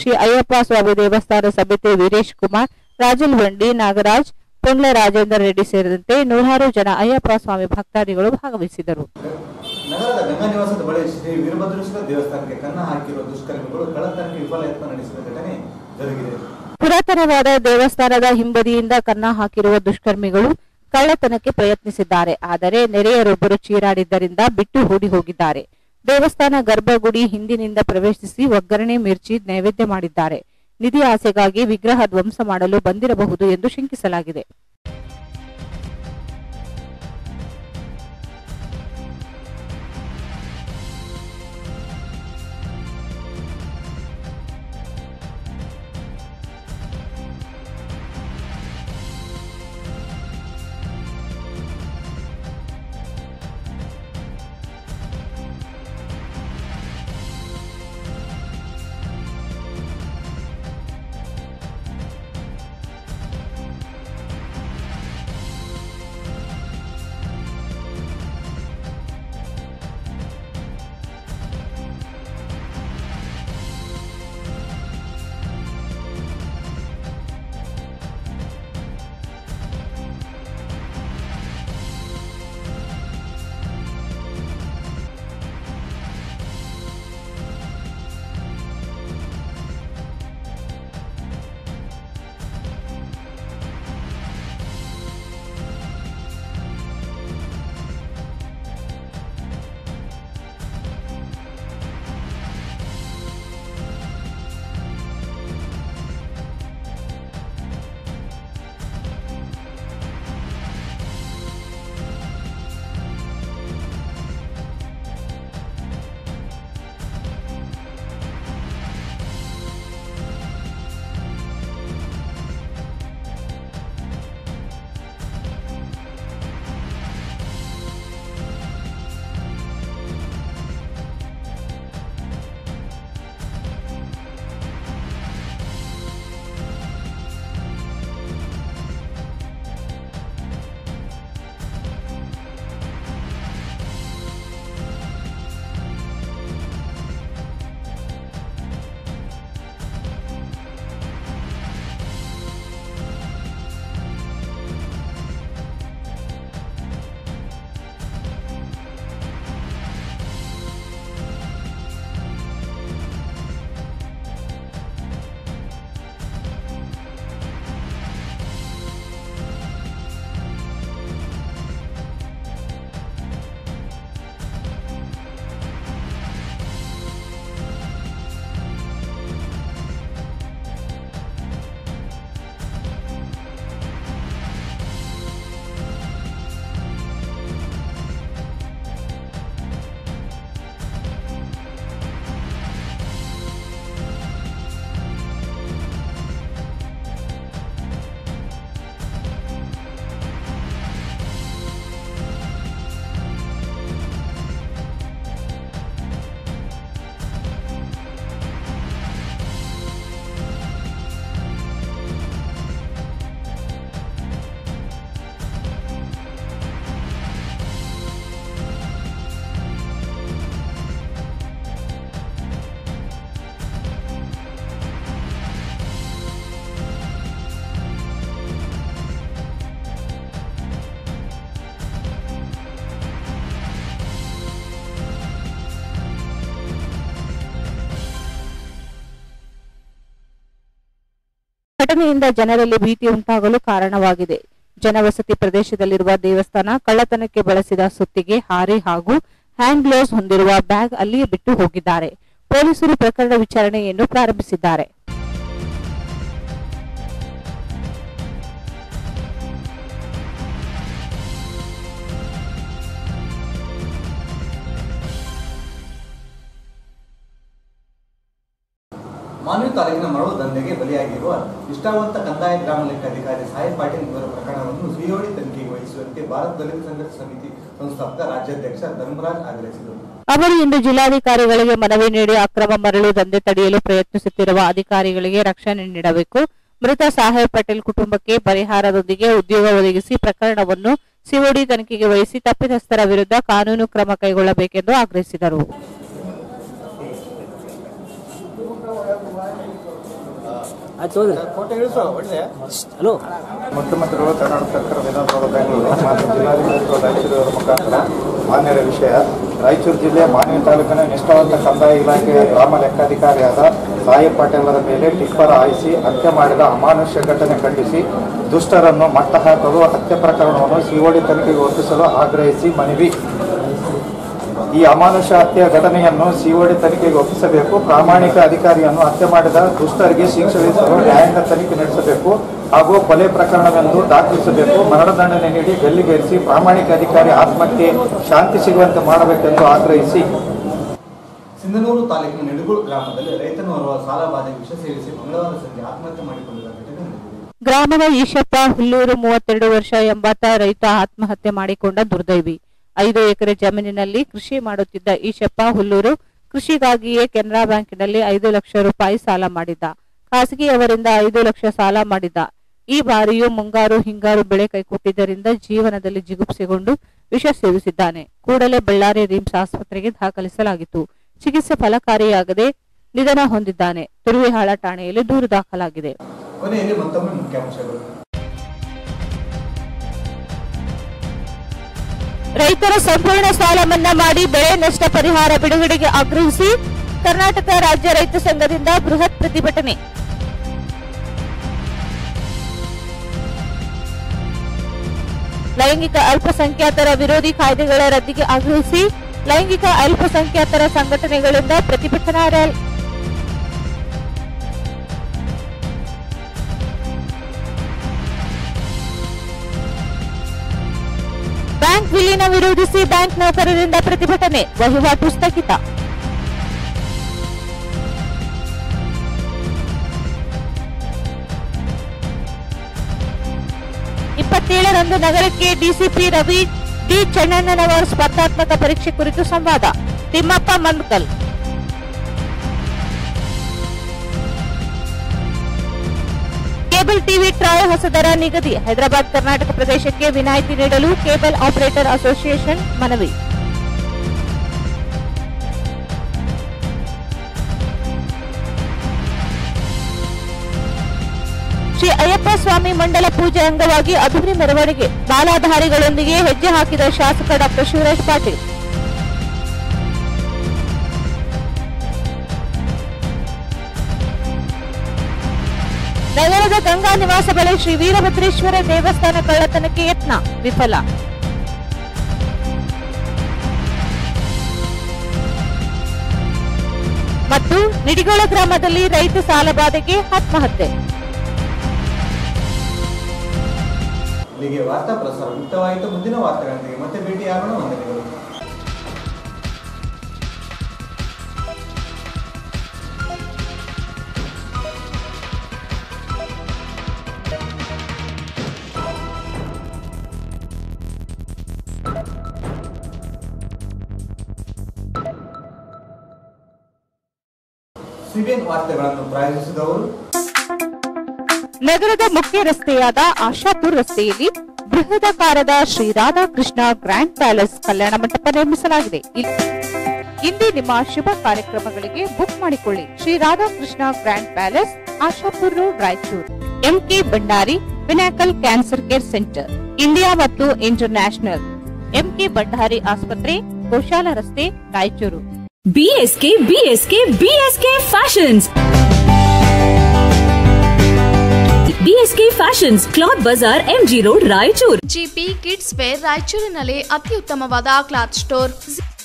ಕಾರ್ಯದರ್ಶಿ ಅಯ್ಯಪ್ಪ ಸ್ವಾಮಿ ದೇವಸ್ಥಾನ ಸಮಿತಿ ವೀರೇಶ್ ಕುಮಾರ್ ರಾಜಲ್ ಬಂಡಿ ನಾಗರಾಜ್ ಪೊಂಗ್ಲ ರಾಜೇಂದ್ರ ರೆಡ್ಡಿ ಸೇರಿದಂತೆ ನೂರಾರು ಜನ ಅಯ್ಯಪ್ಪ ಸ್ವಾಮಿ ಭಕ್ತಾದಿಗಳು ಭಾಗವಹಿಸಿದರು ನಗರದ ಗಂಗಾ ನಿವಾಸದ ಬಳಿ ಶ್ರೀ ವೀರಭದ್ರೇಶ್ವರ ದೇವಸ್ಥಾನಕ್ಕೆ ಕನ್ನ ಹಾಕಿರುವ ದುಷ್ಕರ್ಮಿಗಳು ಕಳ್ಳತನಕ್ಕೆ ವಿಫಲ ಯತ್ನ ನಡೆಸಿದ ಘಟನೆ ಜರುಗಿದೆ ಪುರಾತನವಾದ ದೇವಸ್ಥಾನದ ಹಿಂಬದಿಯಿಂದ ಕನ್ನ ಹಾಕಿರುವ ದುಷ್ಕರ್ಮಿಗಳು ಕಳ್ಳತನಕ್ಕೆ ಪ್ರಯತ್ನಿಸಿದ್ದಾರೆ ಆದರೆ ನೆರೆಯರೊಬ್ಬರು ಚೀರಾಡಿದ್ದರಿಂದ ಬಿಟ್ಟು ಓಡಿ ಹೋಗಿದ್ದಾರೆ ದೇವಸ್ಥಾನ ಗರ್ಭಗುಡಿ ಹಿಂದಿನಿಂದ ಪ್ರವೇಶಿಸಿ ಒಗ್ಗರಣೆ ಮಿರ್ಚಿ ನೈವೇದ್ಯ ಮಾಡಿದ್ದಾರೆ ನಿಧಿ ಆಸೆಗಾಗಿ ವಿಗ್ರಹ ಧ್ವಂಸ ಮಾಡಲು ಬಂದಿರಬಹುದು ಎಂದು ಶಂಕಿಸಲಾಗಿದೆ ಘಟನೆಯಿಂದ ಜನರಲ್ಲಿ ಭೀತಿ ಉಂಟಾಗಲು ಕಾರಣವಾಗಿದೆ ಜನವಸತಿ ಪ್ರದೇಶದಲ್ಲಿರುವ ದೇವಸ್ಥಾನ ಕಳ್ಳತನಕ್ಕೆ ಬಳಸಿದ ಸುತ್ತಿಗೆ ಹಾರೆ ಹಾಗೂ ಹ್ಯಾಂಡ್ ಗ್ಲೌಸ್ ಹೊಂದಿರುವ ಬ್ಯಾಗ್ ಅಲ್ಲಿಯೇ ಬಿಟ್ಟು ಹೋಗಿದ್ದಾರೆ ಪೊಲೀಸರು ಪ್ರಕರಣ ವಿಚಾರಣೆಯನ್ನು ಪ್ರಾರಂಭಿಸಿದ್ದಾರೆ ಮಾನ್ವಿ ತಾಲೂಕಿನ ಮರಳು ದಂಧೆಗೆ ಬಲಿಯಾಗಿರುವ ನಿಷ್ಠಾವಂತ ಕಂದಾಯ ಗ್ರಾಮ ಲೆಕ್ಕಾಧಿಕಾರಿ ಸಾಯಿ ಪಾಟೀಲ್ ಇವರ ಪ್ರಕರಣವನ್ನು ಸಿಒಡಿ ತನಿಖೆಗೆ ವಹಿಸುವಂತೆ ಭಾರತ ದಲಿತ ಸಂಘರ್ಷ ಸಮಿತಿ ಸಂಸ್ಥಾಪಕ ರಾಜ್ಯಾಧ್ಯಕ್ಷ ಧರ್ಮರಾಜ್ ಆಗ್ರಹಿಸಿದರು ಅವರು ಇಂದು ಜಿಲ್ಲಾಧಿಕಾರಿಗಳಿಗೆ ಮನವಿ ನೀಡಿ ಅಕ್ರಮ ಮರಳು ದಂಧೆ ತಡೆಯಲು ಪ್ರಯತ್ನಿಸುತ್ತಿರುವ ಅಧಿಕಾರಿಗಳಿಗೆ ರಕ್ಷಣೆ ನೀಡಬೇಕು ಮೃತ ಸಾಹೇಬ್ ಪಟೇಲ್ ಕುಟುಂಬಕ್ಕೆ ಪರಿಹಾರದೊಂದಿಗೆ ಉದ್ಯೋಗ ಒದಗಿಸಿ ಪ್ರಕರಣವನ್ನು ಸಿಒಡಿ ತನಿಖೆಗೆ ವಹಿಸಿ ತಪ್ಪಿತಸ್ಥರ ವಿರುದ್ಧ ಕಾನೂನು ಕ್ರಮ ಕೈಗೊಳ್ಳಬೇಕೆಂದು ಆಗ್ರಹಿಸಿದರು ಫೋಟೋ ಇಳಿಸು ಒಳ್ಳೆ ಹಲೋ ಮುಖ್ಯಮಂತ್ರಿಗಳು ಕರ್ನಾಟಕ ಸರ್ಕಾರ ವಿಧಾನಸೌಧ ಬೆಂಗಳೂರು ಮಾನ್ಯ ಜಿಲ್ಲಾಧಿಕಾರಿಗಳು ರಾಯಚೂರು ಮುಖಾಂತರ ಮಾನ್ಯರ ವಿಷಯ ರಾಯಚೂರು ಜಿಲ್ಲೆ ಮಾನ್ಯ ತಾಲೂಕಿನ ನಿಷ್ಠಾವಂತ ಕಂದಾಯ ಇಲಾಖೆಯ ಗ್ರಾಮ ಲೆಕ್ಕಾಧಿಕಾರಿಯಾದ ಸಾಯಿ ಪಾಟೀಲರ ಮೇಲೆ ಟಿಪ್ಪರ್ ಹಾಯಿಸಿ ಹತ್ಯೆ ಮಾಡಿದ ಅಮಾನುಷ್ಯ ಘಟನೆ ಖಂಡಿಸಿ ದುಷ್ಟರನ್ನು ಮಟ್ಟ ಹಾಕಲು ಹತ್ಯೆ ಪ್ರಕರಣವನ್ನು ಸಿಒಡಿ ತನಿಖೆಗೆ ಒಪ್ಪಿಸಲು ಆಗ್ರಹಿಸಿ ಮನವಿ ಈ ಅಮಾನುಷ ಹತ್ಯೆ ಘಟನೆಯನ್ನು ಸಿಒಡಿ ತನಿಖೆಗೆ ಒಪ್ಪಿಸಬೇಕು ಪ್ರಾಮಾಣಿಕ ಅಧಿಕಾರಿಯನ್ನು ಹತ್ಯೆ ಮಾಡಿದ ದುಷ್ಟರಿಗೆ ಶಿಕ್ಷೆ ವಿಧಿಸಲು ನ್ಯಾಯಾಂಗ ತನಿಖೆ ನಡೆಸಬೇಕು ಹಾಗೂ ಕೊಲೆ ಪ್ರಕರಣವೆಂದು ದಾಖಲಿಸಬೇಕು ಮರಣದಂಡನೆ ನೀಡಿ ಗಲ್ಲಿಗೇರಿಸಿ ಪ್ರಾಮಾಣಿಕ ಅಧಿಕಾರಿ ಆತ್ಮಹತ್ಯೆ ಶಾಂತಿ ಸಿಗುವಂತೆ ಮಾಡಬೇಕೆಂದು ಆಗ್ರಹಿಸಿ ಸಿಂಧನೂರು ತಾಲೂಕಿನ ನಿಡುಗುಳು ಗ್ರಾಮದಲ್ಲಿ ರೈತನೋರ್ವ ಸಾಲಬಾಧೆ ವಿಷ ಸೇವಿಸಿ ಮಂಗಳವಾರ ಸಂಜೆ ಆತ್ಮಹತ್ಯೆ ಮಾಡಿಕೊಂಡಿರುವ ಘಟನೆ ನಡೆದಿದೆ ಗ್ರಾಮದ ಈಶಪ್ಪ ಹುಲ್ಲೂರು ಮೂವತ್ತೆರಡು ವರ್ಷ ಎಂಬಾತ ರೈತ ಆತ್ಮಹತ್ಯೆ ಮಾಡಿಕೊಂಡ ದುರ್ದೈವಿ ಐದು ಎಕರೆ ಜಮೀನಿನಲ್ಲಿ ಕೃಷಿ ಮಾಡುತ್ತಿದ್ದ ಈಶಪ್ಪ ಹುಲ್ಲೂರು ಕೃಷಿಗಾಗಿಯೇ ಕೆನರಾ ಬ್ಯಾಂಕಿನಲ್ಲಿ ಐದು ಲಕ್ಷ ರೂಪಾಯಿ ಸಾಲ ಮಾಡಿದ್ದ ಖಾಸಗಿಯವರಿಂದ ಐದು ಲಕ್ಷ ಸಾಲ ಮಾಡಿದ್ದ ಈ ಬಾರಿಯೂ ಮುಂಗಾರು ಹಿಂಗಾರು ಬೆಳೆ ಕೈಕೊಟ್ಟಿದ್ದರಿಂದ ಜೀವನದಲ್ಲಿ ಜಿಗುಪ್ಸೆಗೊಂಡು ವಿಷ ಸೇವಿಸಿದ್ದಾನೆ ಕೂಡಲೇ ಬಳ್ಳಾರಿ ರಿಮ್ಸ್ ಆಸ್ಪತ್ರೆಗೆ ದಾಖಲಿಸಲಾಗಿತ್ತು ಚಿಕಿತ್ಸೆ ಫಲಕಾರಿಯಾಗದೆ ನಿಧನ ಹೊಂದಿದ್ದಾನೆ ತುರುವಿಹಾಳ ಠಾಣೆಯಲ್ಲಿ ದೂರು ದಾಖಲಾಗಿದೆ ಕೊನೆಯಲ್ಲಿ ಮತ್ತೊಮ್ಮೆ ಮುಖ್ಯಾಂಶಗಳು ರೈತರ ಸಂಪೂರ್ಣ ಸಾಲ ಮನ್ನಾ ಮಾಡಿ ಬೆಳೆ ನಷ್ಟ ಪರಿಹಾರ ಬಿಡುಗಡೆಗೆ ಆಗ್ರಹಿಸಿ ಕರ್ನಾಟಕ ರಾಜ್ಯ ರೈತ ಸಂಘದಿಂದ ಬೃಹತ್ ಪ್ರತಿಭಟನೆ ಲೈಂಗಿಕ ಅಲ್ಪಸಂಖ್ಯಾತರ ವಿರೋಧಿ ಕಾಯ್ದೆಗಳ ರದ್ದಿಗೆ ಆಗ್ರಹಿಸಿ ಲೈಂಗಿಕ ಅಲ್ಪಸಂಖ್ಯಾತರ ಸಂಘಟನೆಗಳಿಂದ ಪ್ರತಿಭಟನಾ ರ್ಯಾಲಿ ಬ್ಯಾಂಕ್ ವಿಲೀನ ವಿರೋಧಿಸಿ ಬ್ಯಾಂಕ್ ನೌಕರರಿಂದ ಪ್ರತಿಭಟನೆ ವಹಿವಾಟು ಸ್ಥಗಿತ ಇಪ್ಪತ್ತೇಳರಂದು ನಗರಕ್ಕೆ ಡಿಸಿಪಿ ರವಿ ಡಿ ಚೆನ್ನಣ್ಣನವರ ಸ್ಪರ್ಧಾತ್ಮಕ ಪರೀಕ್ಷೆ ಕುರಿತು ಸಂವಾದ Thimmappa Mankal cable TV TRAI ಹೊಸ ದರ ನಿಗದಿ ಹೈದರಾಬಾದ್ ಕರ್ನಾಟಕ ಪ್ರದೇಶಕ್ಕೆ ವಿನಾಯಿತಿ ನೀಡಲು ಕೇಬಲ್ ಆಪರೇಟರ್ ಅಸೋಸಿಯೇಷನ್ ಮನವಿ ಶ್ರೀ ಅಯ್ಯಪ್ಪ ಸ್ವಾಮಿ ಮಂಡಲ ಪೂಜೆ ಅಂಗವಾಗಿ ಅಭಿವೃದ್ಧಿ ಮೆರವಣಿಗೆ ಬಾಲಾಧಾರಿಗಳೊಂದಿಗೆ ಹೆಜ್ಜೆ ಹಾಕಿದ ಶಾಸಕ ಡಾಕ್ಟರ್ ಶಿವರಾಜ್ ಪಾಟೀಲ್ ನಗರದ ಗಂಗಾ ನಿವಾಸ ಬಳಿ ಶ್ರೀ ವೀರಭದ್ರೇಶ್ವರ ದೇವಸ್ಥಾನ ಕಳ್ಳತನಕ್ಕೆ ಯತ್ನ ವಿಫಲ ಮತ್ತು ನಿಡಿಗೋಳ ಗ್ರಾಮದಲ್ಲಿ ರೈತ ಸಾಲಬಾಧೆಗೆ ಆತ್ಮಹತ್ಯೆ ಇಲ್ಲಿಗೆ ವಾರ್ತಾ ಪ್ರಸಾರ ಮುಕ್ತವಾಯಿತು ಮುಂದಿನ ವಾರ್ತೆಗಳೊಂದಿಗೆ ಮತ್ತೆ ಭೇಟಿಯಾಗೋಣ ವಂದನೆಗಳು ಸಿಬಿಎನ್ ವಾರ್ತೆಗಳನ್ನು ಪ್ರಾಯೋಜಿಸಿದವರು ನಗರದ ಮುಖ್ಯ ರಸ್ತೆಯಾದ ಆಶಾಪುರ್ ರಸ್ತೆಯಲ್ಲಿ ಬೃಹದಾಕಾರದ ಶ್ರೀ ರಾಧಾಕೃಷ್ಣ ಗ್ರ್ಯಾಂಡ್ ಪ್ಯಾಲೇಸ್ ಕಲ್ಯಾಣ ಮಂಟಪ ನಿರ್ಮಿಸಲಾಗಿದೆ ಇಲ್- ಇಂದೇ ನಿಮ್ಮ ಶುಭ ಕಾರ್ಯಕ್ರಮಗಳಿಗೆ ಬುಕ್ ಮಾಡಿಕೊಳ್ಳಿ Shri Radhakrishna grand palace Ashapur road Raichur MK Bhandari ವಿನಾಕಲ್ cancer care centre India ಮತ್ತು ಇಂಟರ್ನ್ಯಾಷನಲ್ ಎಂಕೆ ಭಂಡಾರಿ ಆಸ್ಪತ್ರೆ ಗೋಶಾಲ ರಸ್ತೆ Raichur BSK BSK BSK fashions BSK fashions cloth Bazaar MG road Raichur GP kids wear ರಾಯಚೂರಿನಲ್ಲಿ ಅತ್ಯುತ್ತಮವಾದ cloth store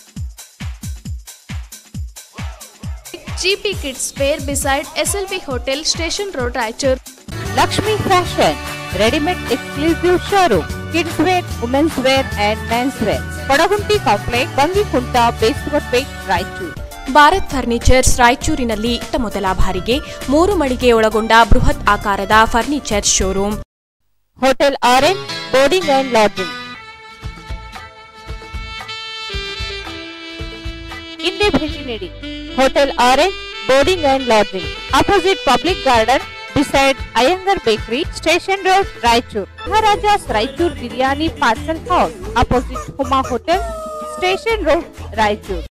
GP kids wear beside SLV hotel station road Raichur Lakshmi fashion readymade exclusive showroom kids wear women's wear and men's wear Kodagunti complex Bangikunta Beswarpet Raichur Bharat furnitures ರಾಯಚೂರಿನಲ್ಲಿ ಇತ್ತ ಮೊದಲ ಬಾರಿಗೆ ಮೂರು ಮಳಿಗೆ ಒಳಗೊಂಡ ಬೃಹತ್ ಆಕಾರದ furniture showroom hotel orange boarding and lodging ಹಿಂದೆ ಭೇಟಿ ನೀಡಿ hotel orange boarding and lodging opposite public garden beside Iyengar Bakery, Station Road, Raichur. Maharaja's Raichur Biryani Parcel House, opposite Huma Hotel, Station Road, Raichur.